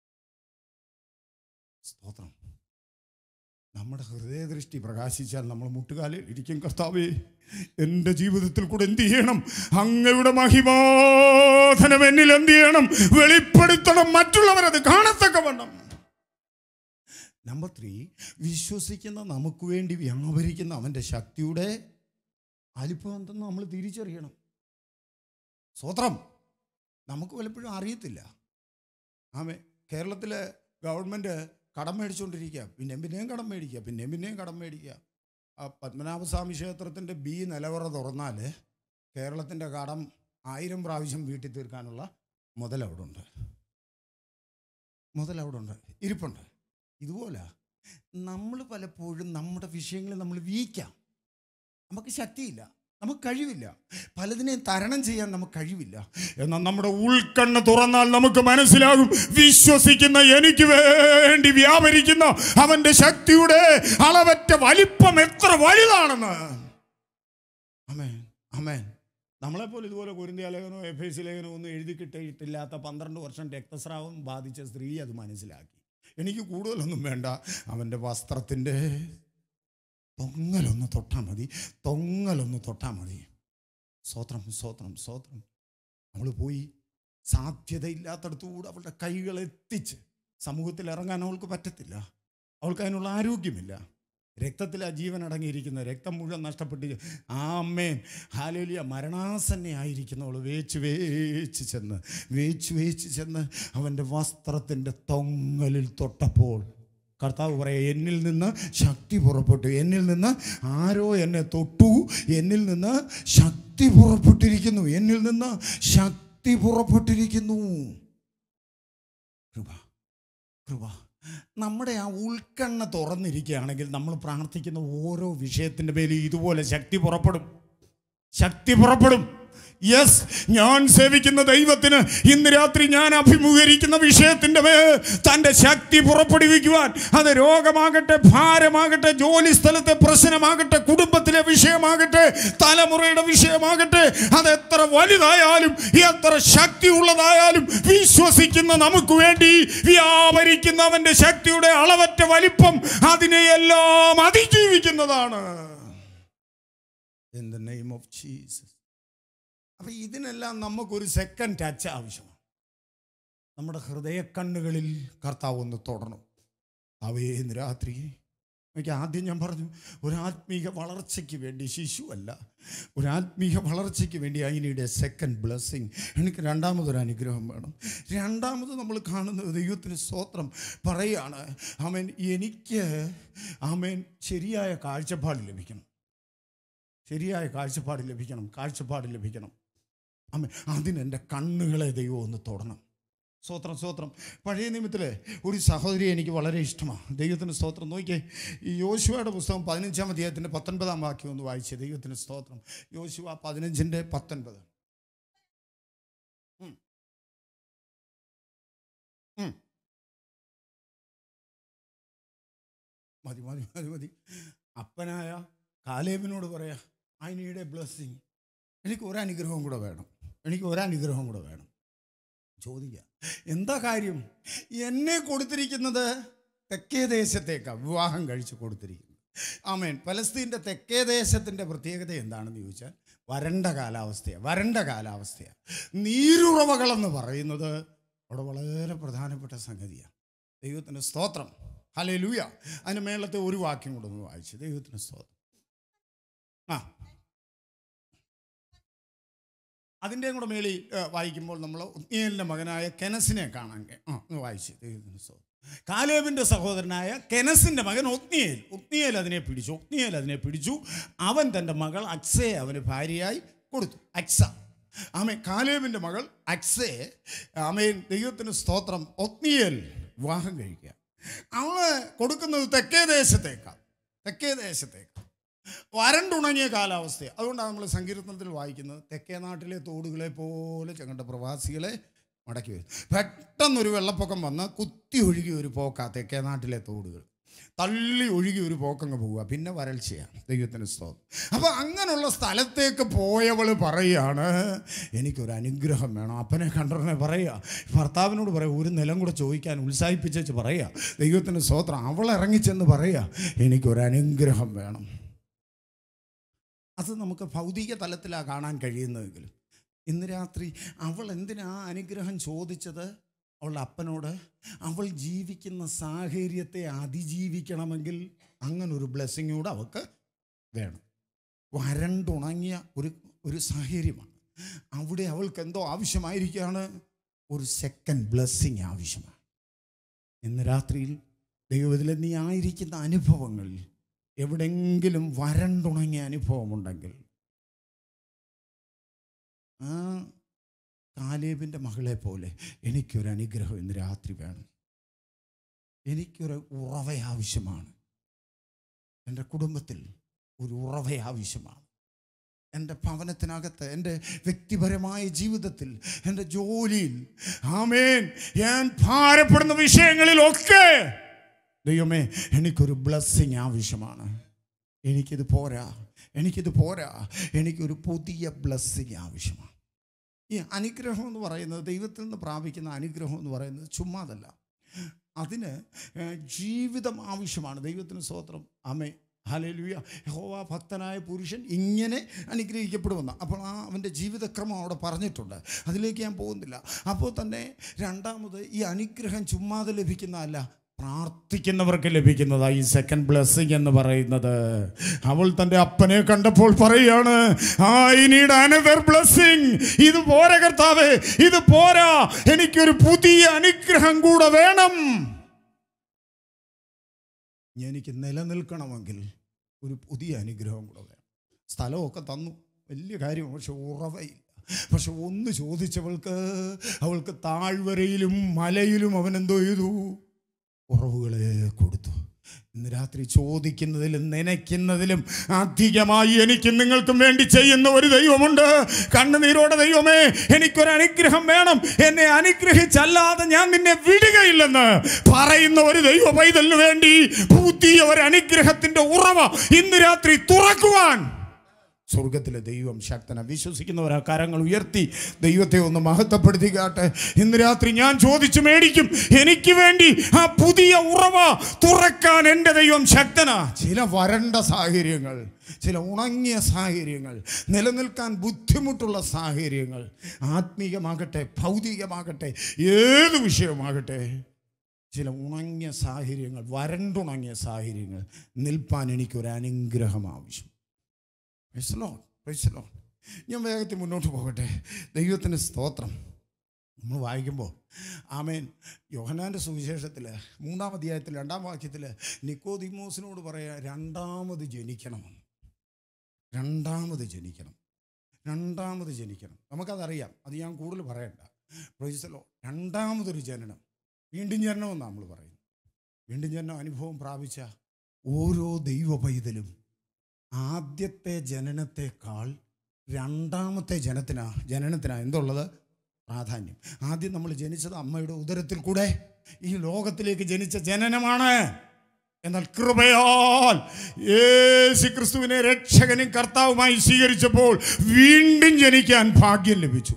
സ്തോത്രം നമ്മുടെ ഹൃദയദൃഷ്ടി പ്രകാശിച്ചാൽ നമ്മൾ മുട്ടുകാലിൽ ഇരിക്കും കർത്താവേ എൻ്റെ ജീവിതത്തിൽ കൂടെ എന്ത് ചെയ്യണം അങ്ങയുടെ മഹിമാധനം എന്നിൽ എന്ത് ചെയ്യണം വെളിപ്പെടുത്തണം മറ്റുള്ളവരത് കാണത്തക്കവണ്ണം നമ്പർ ത്രീ വിശ്വസിക്കുന്ന നമുക്ക് വേണ്ടി വ്യാപരിക്കുന്ന അവൻ്റെ ശക്തിയുടെ അലിപ്പം എന്തെന്ന് നമ്മൾ തിരിച്ചറിയണം സ്വത്രം നമുക്ക് പലപ്പോഴും അറിയത്തില്ല ആമേ കേരളത്തിലെ ഗവൺമെൻറ് കടം മേടിച്ചുകൊണ്ടിരിക്കുക പിന്നെയും പിന്നെയും കടം മേടിക്കുക പിന്നെയും പിന്നെയും കടം മേടിക്കുക ആ പത്മനാഭസ്വാമി ക്ഷേത്രത്തിൻ്റെ ബി നിലവറ തുറന്നാൽ കേരളത്തിൻ്റെ കടം ആയിരം പ്രാവശ്യം വീട്ടിൽ തീർക്കാനുള്ള മുതൽ അവിടെ ഉണ്ട് മുതൽ അവിടെ ഉണ്ട് ഇരിപ്പുണ്ട് ഇതുപോലെ നമ്മൾ പലപ്പോഴും നമ്മുടെ വിഷയങ്ങളിൽ നമ്മൾ വീക്കാം നമുക്ക് ശക്തിയില്ല നമുക്ക് കഴിവില്ല പലതിനെയും തരണം ചെയ്യാൻ നമുക്ക് കഴിവില്ല എന്നാൽ നമ്മുടെ ഉൾക്കണ്ണ് തുറന്നാൽ നമുക്ക് മനസ്സിലാകും വിശ്വസിക്കുന്ന എനിക്ക് വേണ്ടി വ്യാപരിക്കുന്ന അവന്റെ ശക്തിയുടെ അളവറ്റ വലിപ്പം എത്ര വലുതാണെന്ന് അമേൻ അമേൻ നമ്മളെപ്പോലെ ഇതുപോലെ കുരിന്തിയ ലേഖനോ എഫ് എസ് ലേഖനോ ഒന്നും എഴുതി കിട്ടിയിട്ടില്ലാത്ത പന്ത്രണ്ട് വർഷം രക്തസ്രാവം ബാധിച്ച സ്ത്രീ അത് മനസ്സിലാക്കി എനിക്ക് കൂടുതലൊന്നും വേണ്ട അവൻ്റെ വസ്ത്രത്തിൻ്റെ തൊങ്ങലൊന്ന് തൊട്ടാൽ മതി തൊങ്ങലൊന്ന് തൊട്ടാൽ മതി സ്വത്രം സ്വത്രം സ്വത്രം അവൾ പോയി സാധ്യതയില്ലാത്തടത്തുകൂടെ അവളുടെ കൈകൾ എത്തിച്ച് സമൂഹത്തിൽ ഇറങ്ങാൻ അവൾക്ക് പറ്റത്തില്ല അവൾക്ക് അതിനുള്ള ആരോഗ്യമില്ല രക്തത്തിൽ ആ ജീവൻ അടങ്ങിയിരിക്കുന്ന രക്തം മുഴുവൻ നഷ്ടപ്പെട്ട് ആ അമ്മേൻ ഹാലേലിയ മരണാസന്നയായിരിക്കുന്നവൾ വേച്ച് വേച്ച് ചെന്ന് വേച്ച് വേച്ച് ചെന്ന് അവൻ്റെ വസ്ത്രത്തിൻ്റെ തൊങ്ങലിൽ തൊട്ടപ്പോൾ കർത്താവ് പറയാം എന്നിൽ നിന്ന് ശക്തി പുറപ്പെട്ടു എന്നിൽ നിന്ന് ആരോ എന്നെ തൊട്ടു എന്നിൽ നിന്ന് ശക്തി പുറപ്പെട്ടിരിക്കുന്നു എന്നിൽ നിന്ന് ശക്തി പുറപ്പെട്ടിരിക്കുന്നു കൃപ കൃപ നമ്മുടെ ആ ഉൾക്കണ്ണ തുറന്നിരിക്കുകയാണെങ്കിൽ നമ്മൾ പ്രാർത്ഥിക്കുന്ന ഓരോ വിഷയത്തിൻ്റെ മേലും ഇതുപോലെ ശക്തി പുറപ്പെടും ശക്തി പുറപ്പെടും യെസ് ഞാൻ സേവിക്കുന്ന ദൈവത്തിന് ഇന്ന് രാത്രി ഞാൻ അഭിമുഖീകരിക്കുന്ന വിഷയത്തിൻ്റെ മേൽ തൻ്റെ ശക്തി പുറപ്പെടുവിക്കുവാൻ അത് രോഗമാകട്ടെ ഭാരമാകട്ടെ ജോലി സ്ഥലത്തെ പ്രശ്നമാകട്ടെ കുടുംബത്തിലെ വിഷയമാകട്ടെ തലമുറയുടെ വിഷയമാകട്ടെ അത് എത്ര വലുതായാലും എത്ര ശക്തിയുള്ളതായാലും വിശ്വസിക്കുന്ന നമുക്ക് വേണ്ടി വ്യാപരിക്കുന്നവന്റെ ശക്തിയുടെ അളവറ്റ വലിപ്പം അതിനെയെല്ലാം അതിജീവിക്കുന്നതാണ് in the name of Jesus അപ്പം ഇതിനെല്ലാം നമുക്കൊരു സെക്കൻഡ് ടച്ച് ആവശ്യമാണ് നമ്മുടെ ഹൃദയക്കണ്ണുകളിൽ കർത്താവ് ഒന്ന് തൊടണം അവയെ ഇന്ന് രാത്രി എനിക്ക് ആദ്യം ഞാൻ പറഞ്ഞു ഒരു ആത്മീക വളർച്ചയ്ക്ക് വേണ്ടി ശിശു അല്ല ഒരു ആത്മീക വളർച്ചയ്ക്ക് വേണ്ടി അതിനിടെ സെക്കൻഡ് ബ്ലെസ്സിങ് എനിക്ക് രണ്ടാമതൊരു അനുഗ്രഹം വേണം രണ്ടാമത് നമ്മൾ കാണുന്നത് ദൈവത്തിന് സ്തോത്രം പറയാണ് ആമേൻ എനിക്ക് ആമേൻ ശരിയായ കാഴ്ചപ്പാട് ലഭിക്കണം ശരിയായ കാഴ്ചപ്പാട് ലഭിക്കണം കാഴ്ചപ്പാട് ലഭിക്കണം അമ്മ അതിനെൻ്റെ കണ്ണുകളെ ദൈവം ഒന്ന് തൊടണം സ്തോത്രം സ്തോത്രം പഴയ നിയമത്തിലെ ഒരു സഹോദരി എനിക്ക് വളരെ ഇഷ്ടമാണ് ദൈവത്തിന് സ്തോത്രം നോക്കിയേ ഈ യോശുവയുടെ പുസ്തകം പതിനഞ്ചാം അധ്യായത്തിൻ്റെ പത്തൊൻപതാം വാക്യം ഒന്ന് വായിച്ചേ ദൈവത്തിന് സ്തോത്രം യോശുവ പതിനഞ്ചിൻ്റെ പത്തൊൻപത് ഉം. ഉം. മതി മതി മതി മതി അപ്പനായ കാലേബിനോട് പറയാ ഐ നീഡ് എ ബ്ലെസ്സിങ് എനിക്ക് ഒരനുഗ്രഹവും കൂടെ വേണം എനിക്ക് ഒരനുഗ്രഹവും കൂടെ വേണം ചോദിക്കുക എന്താ കാര്യം എന്നെ കൊടുത്തിരിക്കുന്നത് തെക്കേ ദേശത്തേക്കാണ് വിവാഹം കഴിച്ച് കൊടുത്തിരിക്കുന്നത് ആമേൻ പലസ്തീൻ്റെ തെക്കേ ദേശത്തിൻ്റെ പ്രത്യേകത എന്താണെന്ന് ചോദിച്ചാൽ വരണ്ട കാലാവസ്ഥയാണ് വരണ്ട കാലാവസ്ഥയാണ് നീരുറവകളെന്ന് പറയുന്നത് അവിടെ വളരെ പ്രധാനപ്പെട്ട സംഗതിയാണ് ദൈവത്തിൻ്റെ സ്തോത്രം ഹലേ ലൂയ അതിന് മേളത്തെ ഒരു വാക്യം കൂടെ ഒന്ന് വായിച്ചു ദൈവത്തിന് സ്തോത്രം ആ അതിൻ്റെയും കൂടെ മേളിൽ ഏ, വായിക്കുമ്പോൾ നമ്മൾ ഉത്നിയലിൻ്റെ മകനായ കെനസിനെ കാണാൻ കഴി- ആ ഒന്ന് വായിച്ചു ദൈവത്തിന് സ്തോത്രം കാലേബിൻ്റെ സഹോദരനായ കെനസിൻ്റെ മകൻ ഒത്നിയേൽ ഒത്നിയേൽ അതിനെ പിടിച്ചു ഒത്നിയേൽ അതിനെ പിടിച്ചു അവൻ തൻ്റെ മകൾ അക്സയെ അവന് ഭാര്യയായി കൊടുത്തു അക്സ ആമേ കാലേബിൻ്റെ മകൾ അക്സയെ ആമേൻ ദൈവത്തിന് സ്തോത്രം ഒത്നിയേൽ വിവാഹം കഴിക്കുക അവള് കൊടുക്കുന്നത് തെക്കേ ദേശത്തേക്കാണ് തെക്കേ ദേശത്തേക്ക് വരണ്ടുണങ്ങിയ കാലാവസ്ഥ അതുകൊണ്ടാണ് നമ്മൾ സങ്കീർത്തനത്തിൽ വായിക്കുന്നത് തെക്കേ നാട്ടിലെ തോടുകളെ പോലെ ഞങ്ങളുടെ പ്രവാസികളെ മടക്കി വരും പെട്ടെന്നൊരു വെള്ളപ്പൊക്കം വന്ന് കുത്തി ഒഴുകി ഒരു പോക്കാ തെക്കേ നാട്ടിലെ തോടുകൾ തള്ളി ഒഴുകി ഒരു പോക്കങ്ങ് പോവുക പിന്നെ വരൾച്ചയാണ് ദൈവത്തിന് സ്തോത്രം അപ്പോൾ അങ്ങനെയുള്ള സ്ഥലത്തേക്ക് പോയവൾ പറയുകയാണ് എനിക്കൊരു അനുഗ്രഹം വേണം അപ്പനെ കണ്ടറിനെ പറയുക ഭർത്താവിനോട് പറയുക ഒരു നിലം കൂടെ ചോദിക്കാൻ ഉത്സാഹിപ്പിച്ചു പറയുക ദൈവത്തിന് സ്തോത്രം അവൾ ഇറങ്ങിച്ചെന്ന് പറയുക എനിക്കൊരു അനുഗ്രഹം വേണം അത് നമുക്ക് ഭൗതിക തലത്തിലാണ് കാണാൻ കഴിയുന്നതെങ്കിലും ഇന്ന് രാത്രി അവൾ എന്തിനാ അനുഗ്രഹം ചോദിച്ചത് അവളുടെ അപ്പനോട് അവൾ ജീവിക്കുന്ന സാഹചര്യത്തെ അതിജീവിക്കണമെങ്കിൽ അങ്ങനൊരു ബ്ലെസ്സിങ് കൂടെ അവൾക്ക് വേണം വരണ്ടുണങ്ങിയ ഒരു ഒരു സാഹചര്യമാണ് അവിടെ അവൾക്ക് എന്തോ ആവശ്യമായിരിക്കുകയാണ് ഒരു സെക്കൻഡ് ബ്ലെസ്സിങ് ആവശ്യമാണ് ഇന്ന് രാത്രിയിൽ ദൈവത്തിലെ നീ ആയിരിക്കുന്ന അനുഭവങ്ങളിൽ എവിടെങ്കിലും വരണ്ടുണങ്ങിയ അനുഭവമുണ്ടെങ്കിൽ ആ കാലേബിൻ്റെ മകളെ പോലെ എനിക്കൊരു അനുഗ്രഹം ഇന്ന് രാത്രി വേണം എനിക്കൊരു ഉറവ ആവശ്യമാണ് എൻ്റെ കുടുംബത്തിൽ ഒരു ഉറവ ആവശ്യമാണ് എൻ്റെ ഭവനത്തിനകത്ത് എൻ്റെ വ്യക്തിപരമായ ജീവിതത്തിൽ എൻ്റെ ജോലിയിൽ ആമേൻ ഞാൻ ഭാരപ്പെടുന്ന വിഷയങ്ങളിലൊക്കെ ദൈവമേ എനിക്കൊരു ബ്ലെസ്സിങ് ആവശ്യമാണ് എനിക്കിത് പോരാ എനിക്കിത് പോരാ എനിക്കൊരു പുതിയ ബ്ലെസ്സിങ് ആവശ്യമാണ് ഈ അനുഗ്രഹം എന്ന് പറയുന്നത് ദൈവത്തിൽ നിന്ന് പ്രാപിക്കുന്ന അനുഗ്രഹം എന്ന് പറയുന്നത് ചുമ്മാതല്ല അതിന് ഏഹ്, ജീവിതം ആവശ്യമാണ് ദൈവത്തിന് സ്തോത്രം അമേ ഹലേലുയ യഹോവ ഭക്തനായ പുരുഷൻ ഇങ്ങനെ അനുഗ്രഹിക്കപ്പെടുമെന്ന് അപ്പോൾ ആ അവൻ്റെ ജീവിതക്രമം അവിടെ പറഞ്ഞിട്ടുണ്ട് അതിലേക്ക് ഞാൻ പോകുന്നില്ല അപ്പോൾ തന്നെ രണ്ടാമത് ഈ അനുഗ്രഹം ചുമ്മാതെ ലഭിക്കുന്നതല്ല പ്രാർത്ഥിക്കുന്നവർക്ക് ലഭിക്കുന്നതാ ഈ സെക്കൻഡ് ബ്ലെസ്സിങ് എന്ന് പറയുന്നത് അവൾ തൻ്റെ അപ്പനെ കണ്ടപ്പോൾ പറയാണ് ഐ നീഡ് അനദർ ബ്ലെസ്സിങ് ഇത് പോരാ കർത്താവേ ഇത് പോരാ എനിക്കൊരു പുതിയ അനുഗ്രഹം കൂടെ വേണം എനിക്ക് നിലനിൽക്കണമെങ്കിൽ ഒരു പുതിയ അനുഗ്രഹം കൂടെ വേണം സ്ഥലമൊക്കെ തന്നു വലിയ കാര്യം പക്ഷെ ഉറവയില്ല പക്ഷെ ഒന്ന് ചോദിച്ചവൾക്ക് അവൾക്ക് താഴ്വരയിലും മലയിലും അവൻ എന്തോ ചെയ്തു ഉറവുകളെ കൊടുത്തു ഇന്ന് രാത്രി ചോദിക്കുന്നതിലും നനയ്ക്കുന്നതിലും അധികമായി എനിക്കും നിങ്ങൾക്കും വേണ്ടി ചെയ്യുന്ന ഒരു ദൈവമുണ്ട് കണ്ണുനീരോടെ ദൈവമേ എനിക്കൊരു അനുഗ്രഹം വേണം എന്നെ അനുഗ്രഹിച്ചല്ലാതെ ഞാൻ നിന്നെ വിടുകയില്ലെന്ന് പറയുന്ന ഒരു ദൈവ പൈതലിന് വേണ്ടി പുതിയ ഒരു അനുഗ്രഹത്തിന്റെ ഉറവ ഇന്ന് രാത്രി തുറക്കുവാൻ സ്വർഗത്തിലെ ദൈവം ശക്തന വിശ്വസിക്കുന്നവർ ആ കരങ്ങൾ ഉയർത്തി ദൈവത്തെ ഒന്ന് മഹത്വപ്പെടുത്തിക്കാട്ടെ ഇന്ന് രാത്രി ഞാൻ ചോദിച്ചു മേടിക്കും എനിക്ക് വേണ്ടി ആ പുതിയ ഉറവ തുറക്കാൻ എൻ്റെ ദൈവം ശക്തനാ ചില വരണ്ട സാഹചര്യങ്ങൾ ചില ഉണങ്ങിയ സാഹചര്യങ്ങൾ നിലനിൽക്കാൻ ബുദ്ധിമുട്ടുള്ള സാഹചര്യങ്ങൾ ആത്മീയമാകട്ടെ ഭൗതികമാകട്ടെ ഏത് വിഷയമാകട്ടെ ചില ഉണങ്ങിയ സാഹചര്യങ്ങൾ വരണ്ടുണങ്ങിയ സാഹചര്യങ്ങൾ നിൽപ്പാൻ എനിക്കൊരു അനുഗ്രഹം ആവശ്യം Praise the Lord. Praise the Lord. ഞാൻ വേഗത്തിൽ മുന്നോട്ട് പോകട്ടെ ദൈവത്തിന് സ്തോത്രം നമ്മൾ വായിക്കുമ്പോൾ ആമേൻ യോഹനാൻ്റെ സുവിശേഷത്തിൽ മൂന്നാം അധ്യായത്തിൽ രണ്ടാം വാക്യത്തിൽ നിക്കോദിമോസിനോട് പറയാ രണ്ടാമത് ജനിക്കണമെന്ന് രണ്ടാമത് ജനിക്കണം രണ്ടാമത് ജനിക്കണം നമുക്കതറിയാം അത് ഞാൻ കൂടുതൽ പറയണ്ട പ്രൊയ്സലോ രണ്ടാമതൊരു ജനനം വീണ്ടും ജനനം നമ്മൾ പറയുന്നു വീണ്ടും ജനനം അനുഭവം പ്രാപിച്ച ഓരോ ദൈവ പൈതലും ആദ്യത്തെ ജനനത്തെക്കാൾ രണ്ടാമത്തെ ജനത്തിനാ ജനനത്തിനാ എന്തുള്ളത് പ്രാധാന്യം ആദ്യം നമ്മൾ ജനിച്ചത് അമ്മയുടെ ഉദരത്തിൽ കൂടെ ഈ ലോകത്തിലേക്ക് ജനിച്ച ജനനമാണ് എന്നാൽ കൃപയാൽ യേശു ക്രിസ്തുവിനെ രക്ഷകനും കർത്താവുമായി സ്വീകരിച്ചപ്പോൾ വീണ്ടും ജനിക്കാൻ ഭാഗ്യം ലഭിച്ചു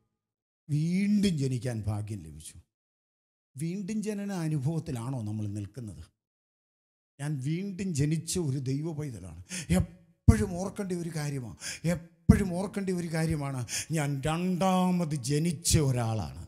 വീണ്ടും ജനിക്കാൻ ഭാഗ്യം ലഭിച്ചു വീണ്ടും ജനന അനുഭവത്തിലാണോ നമ്മൾ നിൽക്കുന്നത് ഞാൻ വീണ്ടും ജനിച്ച ഒരു ദൈവ പൈതലാണ് എപ്പോഴും ഓർക്കേണ്ട ഒരു കാര്യമാണ് എപ്പോഴും ഓർക്കേണ്ട ഒരു കാര്യമാണ് ഞാൻ രണ്ടാമത് ജനിച്ച ഒരാളാണ്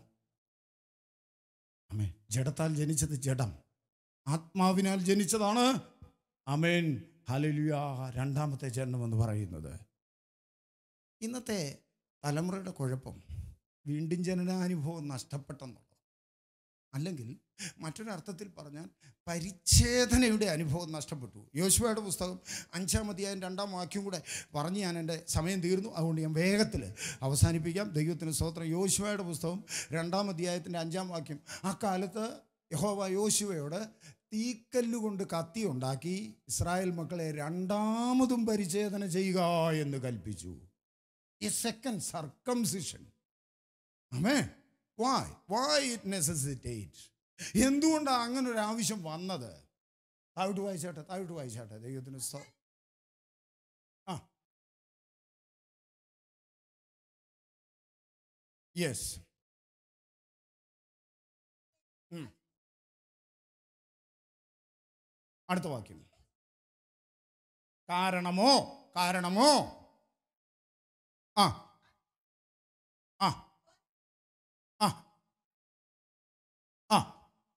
അമേ ജഡത്താൽ ജനിച്ചത് ജഡം ആത്മാവിനാൽ ജനിച്ചതാണ് അമേൻ ഹലലുയ രണ്ടാമത്തെ ജനനം എന്ന് പറയുന്നത് ഇന്നത്തെ തലമുറയുടെ കുഴപ്പം വീണ്ടും ജനനാനുഭവം നഷ്ടപ്പെട്ടെന്നുള്ളത് അല്ലെങ്കിൽ മറ്റൊരർത്ഥത്തിൽ പറഞ്ഞാൽ പരിച്ഛേദനയുടെ അനുഭവം നഷ്ടപ്പെട്ടു യോശുവയുടെ പുസ്തകം അഞ്ചാം അധ്യായം രണ്ടാം വാക്യം കൂടെ പറഞ്ഞ് ഞാൻ എൻ്റെ സമയം തീർന്നു അതുകൊണ്ട് ഞാൻ വേഗത്തിൽ അവസാനിപ്പിക്കാം ദൈവത്തിന് സ്തോത്രം യോശുവയുടെ പുസ്തകം രണ്ടാം അധ്യായത്തിൻ്റെ അഞ്ചാം വാക്യം ആ കാലത്ത് യഹോവ യോശുവയോട് തീക്കല്ലുകൊണ്ട് കത്തി ഉണ്ടാക്കി ഇസ്രായേൽ മക്കളെ രണ്ടാമതും പരിച്ഛേദന ചെയ്യുക എന്ന് കൽപ്പിച്ചു എ സെക്കൻഡ് സർക്കംസിഷൻ അമേ വായ് വായ് ഇറ്റ് നെസസിറ്റേറ്റ് എന്തുകൊണ്ടാണ് അങ്ങനെ ഒരു ആവശ്യം വന്നത് താഴോട്ട് വായിച്ചാട്ടെ താഴോട്ട് വായിച്ചാട്ടെ ദൈവത്തിന് സ്തോ ആ യെസ് അടുത്ത വാക്യം കാരണമോ കാരണമോ ആ ആ ആ ആ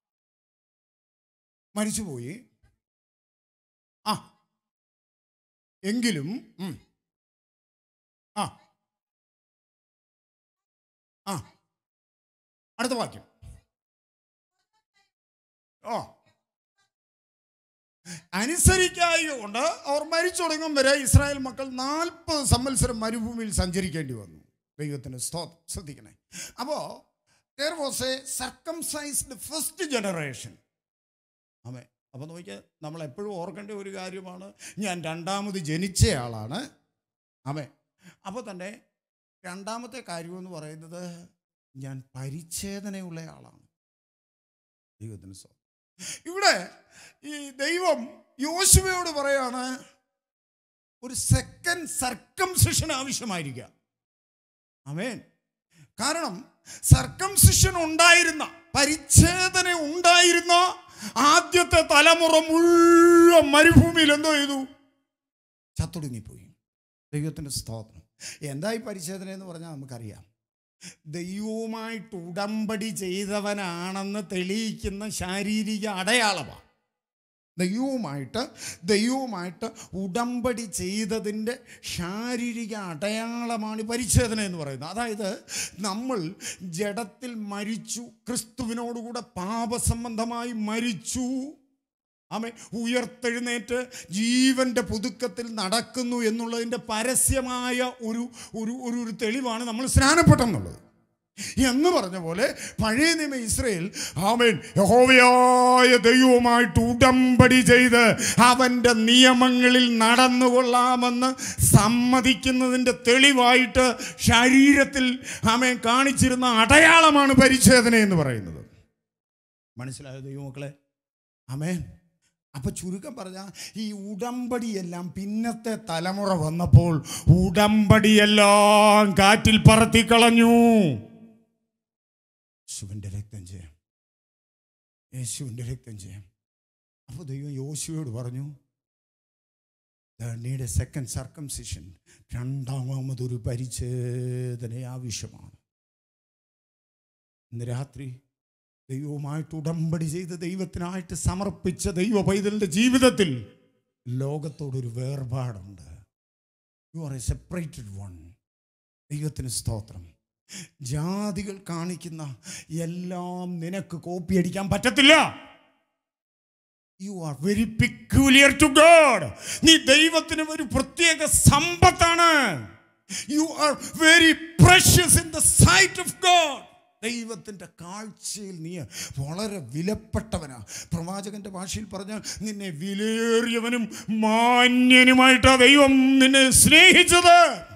മരിച്ചുപോയി ആ എങ്കിലും ഉം. ആ ആ അടുത്ത വാക്യം ഓ അനുസരിക്കായ കൊണ്ട് അവർ മരിച്ചു തുടങ്ങും വരെ ഇസ്രായേൽ മക്കൾ നാൽപ്പത് സംവത്സരം മരുഭൂമിയിൽ സഞ്ചരിക്കേണ്ടി വന്നു ദൈവത്തിന് സ്തോ ശ്രദ്ധിക്കണേ അപ്പോൾ there was a circumcised first generation amen അപ്പോൾ നോക്കിയാൽ നമ്മൾ എപ്പോഴും ഓർക്കേണ്ട ഒരു കാര്യമാണ് ഞാൻ രണ്ടാമത് ജനിച്ചയാളാണ് ആമേ അപ്പോൾ തന്നെ രണ്ടാമത്തെ കാര്യമെന്ന് പറയുന്നത് ഞാൻ പരിച്ഛേദനയുള്ള ആളാണ് ദൈവത്തിന് സ്വന്തം ഇവിടെ ഈ ദൈവം യോശുവയോട് പറയാണ് ഒരു സെക്കൻഡ് സർക്കംസിഷൻ ആവശ്യമായിരിക്കുക അമേൻ കാരണം സർക്കംസിഷൻ ഉണ്ടായിരുന്ന പരിച്ഛേദന ഉണ്ടായിരുന്ന ആദ്യത്തെ തലമുറ മുഴുവൻ മരുഭൂമിയിൽ എന്തോ ചെയ്തു ചത്തൊടുങ്ങിപ്പോയി ദൈവത്തിൻ്റെ സ്തോത്രം എന്തായി പരിച്ഛേദന എന്ന് പറഞ്ഞാൽ നമുക്കറിയാം ദൈവവുമായിട്ട് ഉടമ്പടി ചെയ്തവനാണെന്ന് തെളിയിക്കുന്ന ശാരീരിക അടയാളമാണ് ദൈവവുമായിട്ട് ദൈവവുമായിട്ട് ഉടമ്പടി ചെയ്തതിൻ്റെ ശാരീരിക അടയാളമാണ് ഈ പരിച്ഛേദന എന്ന് പറയുന്നത് അതായത് നമ്മൾ ജഡത്തിൽ മരിച്ചു ക്രിസ്തുവിനോടുകൂടെ പാപസംബന്ധമായി മരിച്ചു ആമേ ഉയർത്തെഴുന്നേറ്റ് ജീവന്റെ പുതുക്കത്തിൽ നടക്കുന്നു എന്നുള്ളതിൻ്റെ പരസ്യമായ ഒരു ഒരു ഒരു ഒരു തെളിവാണ് നമ്മൾ സ്നാനപ്പെട്ടെന്നുള്ളത് എന്ന് പറഞ്ഞ പോലെ പഴയ നിയമ ഇസ്രയേൽ ആമേൻ യഹോവയായ ദൈവവുമായിട്ട് ഉടമ്പടി ചെയ്ത് അവൻ്റെ നിയമങ്ങളിൽ നടന്നുകൊള്ളാമെന്ന് സമ്മതിക്കുന്നതിൻ്റെ തെളിവായിട്ട് ശരീരത്തിൽ ആമേൻ കാണിച്ചിരുന്ന അടയാളമാണ് പരിച്ഛേദന എന്ന് പറയുന്നത് മനസ്സിലായോ ദൈവമക്കളെ ആമേൻ അപ്പൊ ചുരുക്കം പറഞ്ഞാൽ ഈ ഉടമ്പടിയെല്ലാം പിന്നത്തെ തലമുറ വന്നപ്പോൾ ഉടമ്പടിയെല്ലാം കാറ്റിൽ പറത്തിക്കളഞ്ഞു യേശുവിൻ്റെ രക്തം ചെയ്യാം യേശുവിൻ്റെ രക്തം ചെയ്യാം അപ്പോൾ ദൈവം യോശുവയോട് പറഞ്ഞു നീഡ് എ സെക്കൻഡ് സർക്കംസിഷൻ രണ്ടാമതൊരു പരിച്ഛേദന ആവശ്യമാണ് ഇന്ന് രാത്രി ദൈവവുമായിട്ട് ഉടമ്പടി ചെയ്ത് ദൈവത്തിനായിട്ട് സമർപ്പിച്ച ദൈവ പൈതലിൻ്റെ ജീവിതത്തിൽ ലോകത്തോടൊരു വേർപാടുണ്ട് you are a separated one ദൈവത്തിന് സ്തോത്രം ജാതികൾ കാണിക്കുന്ന എല്ലാം നിനക്ക് കോപ്പി അടിക്കാൻ പറ്റത്തില്ല you are very peculiar to God നീ ദൈവത്തിന് ഒരു പ്രത്യേക സമ്പത്താണ് you are very precious in the sight of God ദൈവത്തിൻ്റെ കാഴ്ചയിൽ നീ വളരെ വിലപ്പെട്ടവനാ പ്രവാചകന്റെ ഭാഷയിൽ പറഞ്ഞാൽ നിന്നെ വിലയേറിയവനും മാന്യനുമായിട്ടാ ദൈവം നിന്നെ സ്നേഹിച്ചത്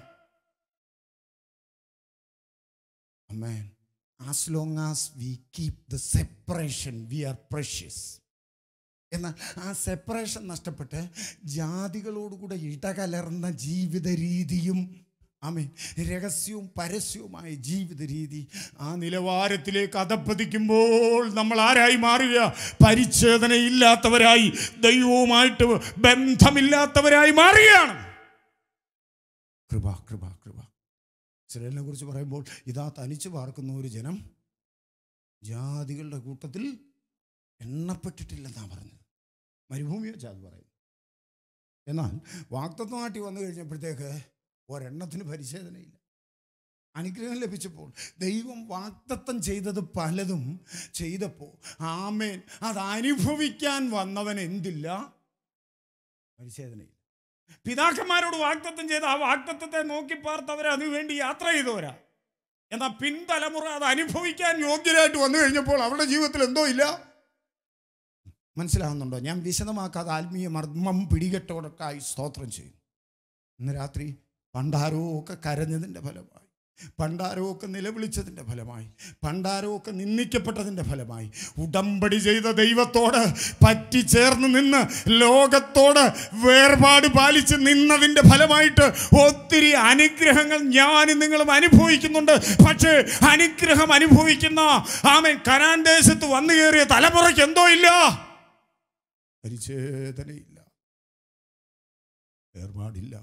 Amen. As long as we keep the separation, we are precious. എന്നാൽ ആ സെപ്പറേഷൻ നഷ്ടപ്പെട്ട് ജാതികളോടുകൂടെ ഇടകലർന്ന ജീവിത രീതിയും ആമേൻ രഹസ്യവും പരസ്യവുമായ ജീവിത രീതി ആ നിലവാരത്തിലേക്ക് അധപ്പതിക്കുമ്പോൾ നമ്മൾ ആരായി മാറുക പരിച്ഛേദനയില്ലാത്തവരായി ദൈവവുമായിട്ട് ബന്ധമില്ലാത്തവരായി മാറുകയാണ് കൃപ കൃപ കൃപ ഇസ്രയേലിനെ കുറിച്ച് പറയുമ്പോൾ ഇതാ തനിച്ച് പാർക്കുന്ന ഒരു ജനം ജാതികളുടെ കൂട്ടത്തിൽ എണ്ണപ്പെട്ടിട്ടില്ലെന്നാണ് പറഞ്ഞത് മരുഭൂമി വെച്ചാൽ അത് പറയുന്നത് എന്നാൽ വാക്തത്വ നാട്ടി വന്നു കഴിഞ്ഞപ്പോഴത്തേക്ക് ഒരെണ്ണത്തിന് പരിശോധനയില്ല അനുഗ്രഹം ലഭിച്ചപ്പോൾ ദൈവം വാക്തത്വം ചെയ്തത് പലതും ചെയ്തപ്പോൾ ആമേൻ അത് അനുഭവിക്കാൻ വന്നവൻ എന്തില്ല പരിശോധനയില്ല പിതാക്കന്മാരോട് വാക്തത്വം ചെയ്ത് ആ വാക്തത്വത്തെ നോക്കി പാർത്തവർ അതിനുവേണ്ടി യാത്ര ചെയ്തവരാ എന്നാൽ പിൻതലമുറ അത് അനുഭവിക്കാൻ യോഗ്യരായിട്ട് വന്നു കഴിഞ്ഞപ്പോൾ അവരുടെ ജീവിതത്തിൽ എന്തോ ഇല്ല മനസ്സിലാകുന്നുണ്ടോ ഞാൻ വിശദമാക്കാതെ ആത്മീയ മർമ്മം പിടികെട്ടോടൊക്കായി സ്തോത്രം ചെയ്യും ഇന്ന് രാത്രി പണ്ടാരോ ഒക്കെ കരഞ്ഞതിൻ്റെ ഫലമായി പണ്ടാരോ ഒക്കെ നിലവിളിച്ചതിൻ്റെ ഫലമായി പണ്ടാരോ ഒക്കെ നിന്ദിക്കപ്പെട്ടതിൻ്റെ ഫലമായി ഉടമ്പടി ചെയ്ത ദൈവത്തോട് പറ്റിച്ചേർന്ന് നിന്ന് ലോകത്തോട് വേർപാട് പാലിച്ച് നിന്നതിൻ്റെ ഫലമായിട്ട് ഒത്തിരി അനുഗ്രഹങ്ങൾ ഞാനും നിങ്ങളും അനുഭവിക്കുന്നുണ്ട് പക്ഷേ അനുഗ്രഹം അനുഭവിക്കുന്ന ആമൻ കനാൻ ദേശത്ത് വന്നു കയറിയ തലമുറയ്ക്ക് എന്തോ ഇല്ല പരിച്ഛേദനയില്ല വേർപാടില്ല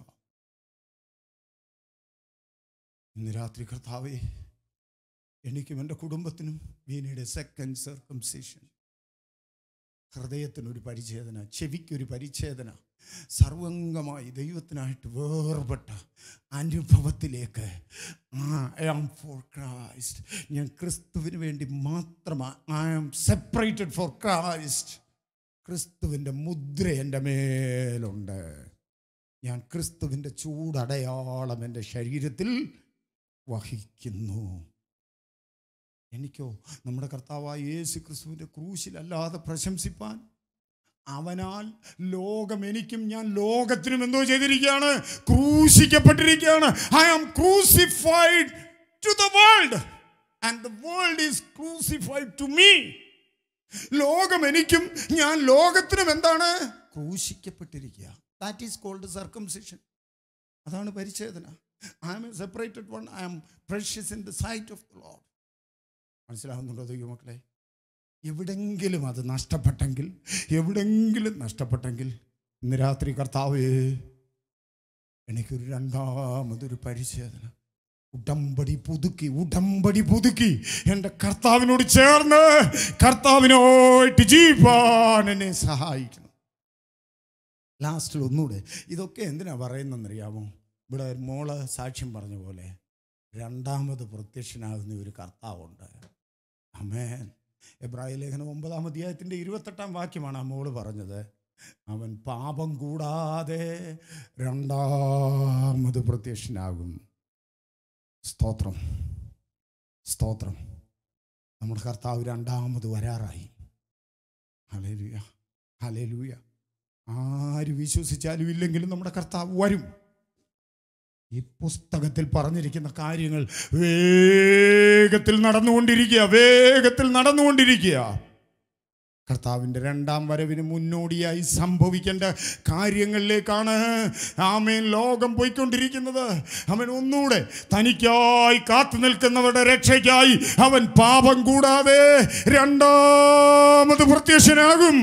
ഇന്ന് രാത്രി കർത്താവേ എനിക്കും എൻ്റെ കുടുംബത്തിനും വീണയുടെ സെക്കൻഡ് സർക്കംസേഷൻ ഹൃദയത്തിനൊരു പരിച്ഛേദന ചെവിക്കൊരു പരിച്ഛേദന സർവംഗമായി ദൈവത്തിനായിട്ട് വേർപെട്ട അനുഭവത്തിലേക്ക് ഐ ആം ഫോർ ക്രൈസ്റ്റ് ഞാൻ ക്രിസ്തുവിന് വേണ്ടി മാത്രമാണ് I am separated for Christ ക്രിസ്തുവിൻ്റെ മുദ്ര എൻ്റെ മേലുണ്ട് ഞാൻ ക്രിസ്തുവിൻ്റെ ചൂടടയാളം എൻ്റെ ശരീരത്തിൽ വഹിക്കുന്നു എനിക്കോ നമ്മുടെ കർത്താവായ യേശു ക്രിസ്തുവിൻ്റെ ക്രൂശിലല്ലാതെ പ്രശംസിപ്പാൻ അവനാൽ ലോകം എനിക്കും ഞാൻ ലോകത്തിനും എന്തോ ചെയ്തിരിക്കുകയാണ് ക്രൂശിക്കപ്പെട്ടിരിക്കുകയാണ് I am crucified to the world and the world is crucified to me ലോകം എനിക്കും ഞാൻ ലോകത്തിനും എന്താണ് ക്രൂശിക്കപ്പെട്ടിരിക്കുക ദാറ്റ് ഈസ് കോൾഡ് സർക്കംസിഷൻ അതാണ് പരിച്ഛേദന I am a separated one I am precious in the sight of the Lord മനസ്സിലാവുന്നുണ്ടോ ദൈവമക്കളെ എവിടെങ്കിലും അത് നഷ്ടപ്പെട്ടെങ്കിൽ എവിടെങ്കിലും നഷ്ടപ്പെട്ടെങ്കിൽ ഇന്ന് രാത്രി കർത്താവേ എനിക്കൊരു രണ്ടാമതൊരു പരിച്ഛേദന ഉടമ്പടി പുതുക്കി ഉടമ്പടി പുതുക്കി എൻ്റെ കർത്താവിനോട് ചേർന്ന് കർത്താവിനോട്ട് ജീവിപ്പാൻ എന്നെ സഹായിക്കണം ലാസ്റ്റിൽ ഒന്നുകൂടെ ഇതൊക്കെ എന്തിനാ പറയുന്നതെന്നറിയാമോ ഇവിടെ മോള് സാക്ഷ്യം പറഞ്ഞ പോലെ രണ്ടാമത് പ്രത്യക്ഷനാകുന്ന ഒരു കർത്താവുണ്ട് അമേൻ എബ്രാഹിം ലേഖനം ഒമ്പതാം അധ്യായത്തിൻ്റെ ഇരുപത്തെട്ടാം വാക്യമാണ് ആ മോള് പറഞ്ഞത് അവൻ പാപം കൂടാതെ രണ്ടാമത് പ്രത്യക്ഷനാകും സ്തോത്രം സ്തോത്രം നമ്മുടെ കർത്താവ് രണ്ടാമത് വരാറായി ഹലേലുയ ഹലേലുയ ആര് വിശ്വസിച്ചാലും ഇല്ലെങ്കിലും നമ്മുടെ കർത്താവ് വരും ഈ പുസ്തകത്തിൽ പറഞ്ഞിരിക്കുന്ന കാര്യങ്ങൾ വേഗത്തിൽ നടന്നുകൊണ്ടിരിക്കുക വേഗത്തിൽ നടന്നുകൊണ്ടിരിക്കുക കർത്താവിൻ്റെ രണ്ടാം വരവിന് മുന്നോടിയായി സംഭവിക്കേണ്ട കാര്യങ്ങളിലേക്കാണ് ആമേൻ ലോകം പോയിക്കൊണ്ടിരിക്കുന്നത് അവൻ ഒന്നുകൂടെ തനിക്കായി കാത്തു നിൽക്കുന്നവരുടെ രക്ഷയ്ക്കായി അവൻ പാപം കൂടാതെ രണ്ടാമത് പ്രത്യക്ഷനാകും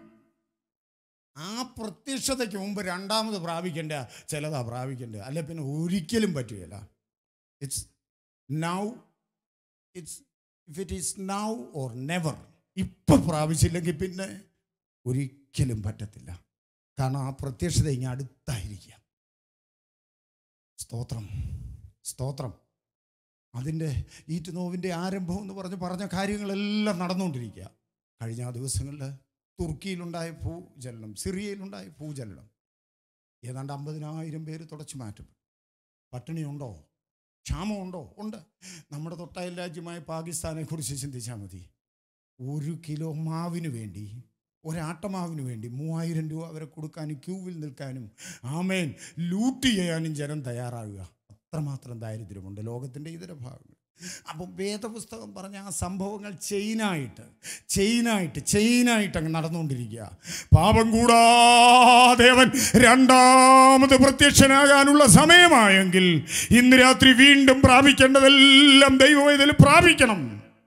ആ പ്രത്യക്ഷതയ്ക്ക് മുമ്പ് രണ്ടാമത് പ്രാപിക്കേണ്ട ചിലതാ പ്രാപിക്കേണ്ട അല്ലെ പിന്നെ ഒരിക്കലും പറ്റുകയില്ല it's now it's if it is now or never ഇപ്പൊ പ്രാപിച്ചില്ലെങ്കിൽ പിന്നെ ഒരിക്കലും പറ്റത്തില്ല കാരണം ആ പ്രത്യക്ഷത ഇങ്ങനെ അടുത്തായിരിക്കുക സ്തോത്രം സ്തോത്രം അതിൻ്റെ ഈറ്റ് നോവിൻ്റെ ആരംഭം എന്ന് പറഞ്ഞ് പറഞ്ഞ കാര്യങ്ങളെല്ലാം നടന്നുകൊണ്ടിരിക്കുക കഴിഞ്ഞ ആ ദിവസങ്ങളിൽ തുർക്കിയിലുണ്ടായ ഭൂചലനം സിറിയയിലുണ്ടായ ഭൂചലനം ഏതാണ്ട് അമ്പതിനായിരം പേര് തുടച്ചു മാറ്റും പട്ടിണിയുണ്ടോ ക്ഷാമമുണ്ടോ ഉണ്ട് നമ്മുടെ തൊട്ടയൽ രാജ്യമായ പാകിസ്ഥാനെ കുറിച്ച് ചിന്തിച്ചാൽ മതി ഒരു കിലോ മാവിന് വേണ്ടി ഒരാട്ടമാവിന് വേണ്ടി മൂവായിരം രൂപ അവരെ കൊടുക്കാനും ക്യൂവിൽ നിൽക്കാനും ആമേൻ ലൂട്ട് ചെയ്യാനും ജനം തയ്യാറാകുക അത്രമാത്രം ദാരിദ്ര്യമുണ്ട് ലോകത്തിൻ്റെ ഇതര ഭാഗങ്ങൾ അപ്പം വേദപുസ്തകം പറഞ്ഞ ആ സംഭവങ്ങൾ ചെയിനായിട്ട് ചെയിനായിട്ട് ചെയിനായിട്ട് അങ്ങ് നടന്നുകൊണ്ടിരിക്കുക പാപം കൂടാതെ അവൻ രണ്ടാമത് പ്രത്യക്ഷനാകാനുള്ള സമയമായെങ്കിൽ ഇന്ന് രാത്രി വീണ്ടും പ്രാപിക്കേണ്ടതെല്ലാം ദൈവം ഇതിൽ പ്രാപിക്കണം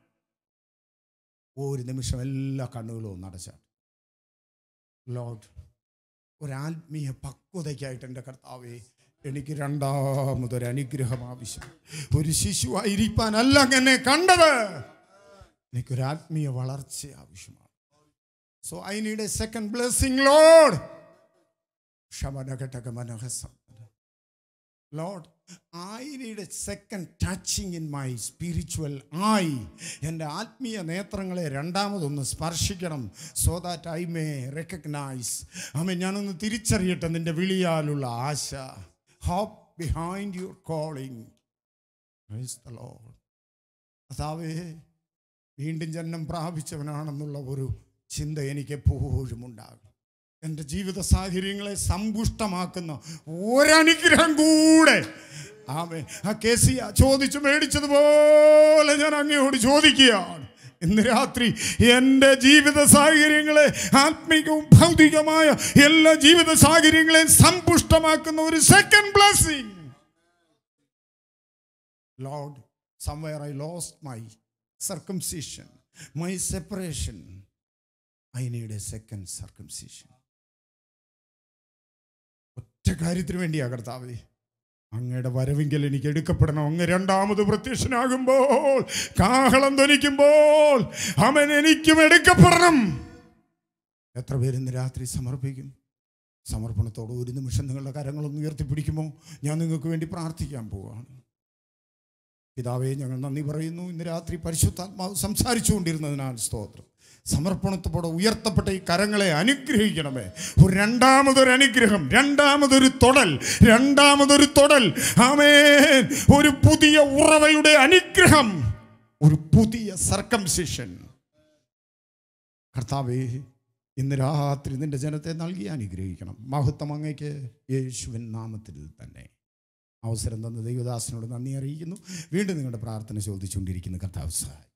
ഒരു നിമിഷം എല്ലാ കണ്ണുകളും ഒന്നടച്ച ലോഡ് ഒരാത്മീയ പക്വതയ്ക്കായിട്ട് എൻ്റെ കർത്താവേ എനിക്ക് രണ്ടാമതൊരു അനുഗ്രഹം ആവശ്യം ഒരു ശിശുവായിരിക്കാനല്ല എന്നെ കണ്ടത് എനിക്കൊരു ആത്മീയ വളർച്ച ആവശ്യമാണ് so I need a second blessing Lord ക്ഷമനഘടക മനഹസം Lord I need a second touching in my spiritual eye എൻ്റെ ആത്മീയ നേത്രങ്ങളെ രണ്ടാമതൊന്ന് സ്പർശിക്കണം so that I may recognise amen ഞാനൊന്ന് തിരിച്ചറിയട്ടെ നിൻ്റെ വിളിയാലുള്ള ആശ ഹോപ്പ് ബിഹൈൻഡ് യുവർ കോളിംഗ് കഥാവേ വീണ്ടും ജന്മം പ്രാപിച്ചവനാണെന്നുള്ള ഒരു ചിന്ത എനിക്ക് എപ്പോഴും ഉണ്ടാകും എൻ്റെ ജീവിത സാഹചര്യങ്ങളെ സമ്പുഷ്ടമാക്കുന്ന ഒരനുഗ്രഹം കൂടെ ആമേ ആ കേസിയ ചോദിച്ചു മേടിച്ചതുപോലെ ഞാൻ അങ്ങയോട് ചോദിക്കുകയാണ് ഇന്ന് രാത്രി എൻ്റെ ജീവിത സാഹചര്യങ്ങളെ ആത്മികവും ഭൗതികമായ എല്ലാ ജീവിത സാഹചര്യങ്ങളെയും സമ്പുഷ്ടമാക്കുന്ന ഒരു second blessing Lord somewhere I lost my circumcision my separation I need a second circumcision ഒറ്റ കാര്യത്തിന് വേണ്ടിയാ കർത്താവേ അങ്ങയുടെ വരവെങ്കിൽ എനിക്ക് എടുക്കപ്പെടണം അങ്ങ് രണ്ടാമത് പ്രത്യക്ഷനാകുമ്പോൾ കാഹളം ധ്വനിക്കുമ്പോൾ അവൻ എനിക്കും എടുക്കപ്പെടണം എത്ര പേര് ഇന്ന് രാത്രി സമർപ്പിക്കും സമർപ്പണത്തോടെ ഒരു നിമിഷം നിങ്ങളുടെ കരങ്ങളൊന്ന് ഉയർത്തിപ്പിടിക്കുമോ ഞാൻ നിങ്ങൾക്ക് വേണ്ടി പ്രാർത്ഥിക്കാൻ പോവുകയാണ് പിതാവേ ഞങ്ങൾ നന്ദി പറയുന്നു ഇന്ന് രാത്രി പരിശുദ്ധാത്മാവ് സംസാരിച്ചുകൊണ്ടിരുന്നതിനാൽ സ്തോത്രം സമർപ്പണത്തോടെ ഉയർത്തപ്പെട്ട ഈ കരങ്ങളെ അനുഗ്രഹിക്കണമേ ഒരു രണ്ടാമതൊരു അനുഗ്രഹം രണ്ടാമതൊരു തൊടൽ രണ്ടാമതൊരു തൊടൽ ആമേൻ ഒരു പുതിയ ഉറവയുടെ അനുഗ്രഹം ഒരു പുതിയ സർക്കംസിഷൻ കർത്താവേ ഇന്ന് രാത്രി നിന്റെ ജനത്തെ നൽകി അനുഗ്രഹിക്കണം മഹത്വം അങ്ങയ്ക്ക് യേശുവിൻ നാമത്തിൽ തന്നെ അവസരം തന്ന ദൈവദാസനോട് നന്ദി അറിയിക്കുന്നു വീണ്ടും നിങ്ങളുടെ പ്രാർത്ഥന ചോദിച്ചുകൊണ്ടിരിക്കുന്ന കർത്താവ് സഹായി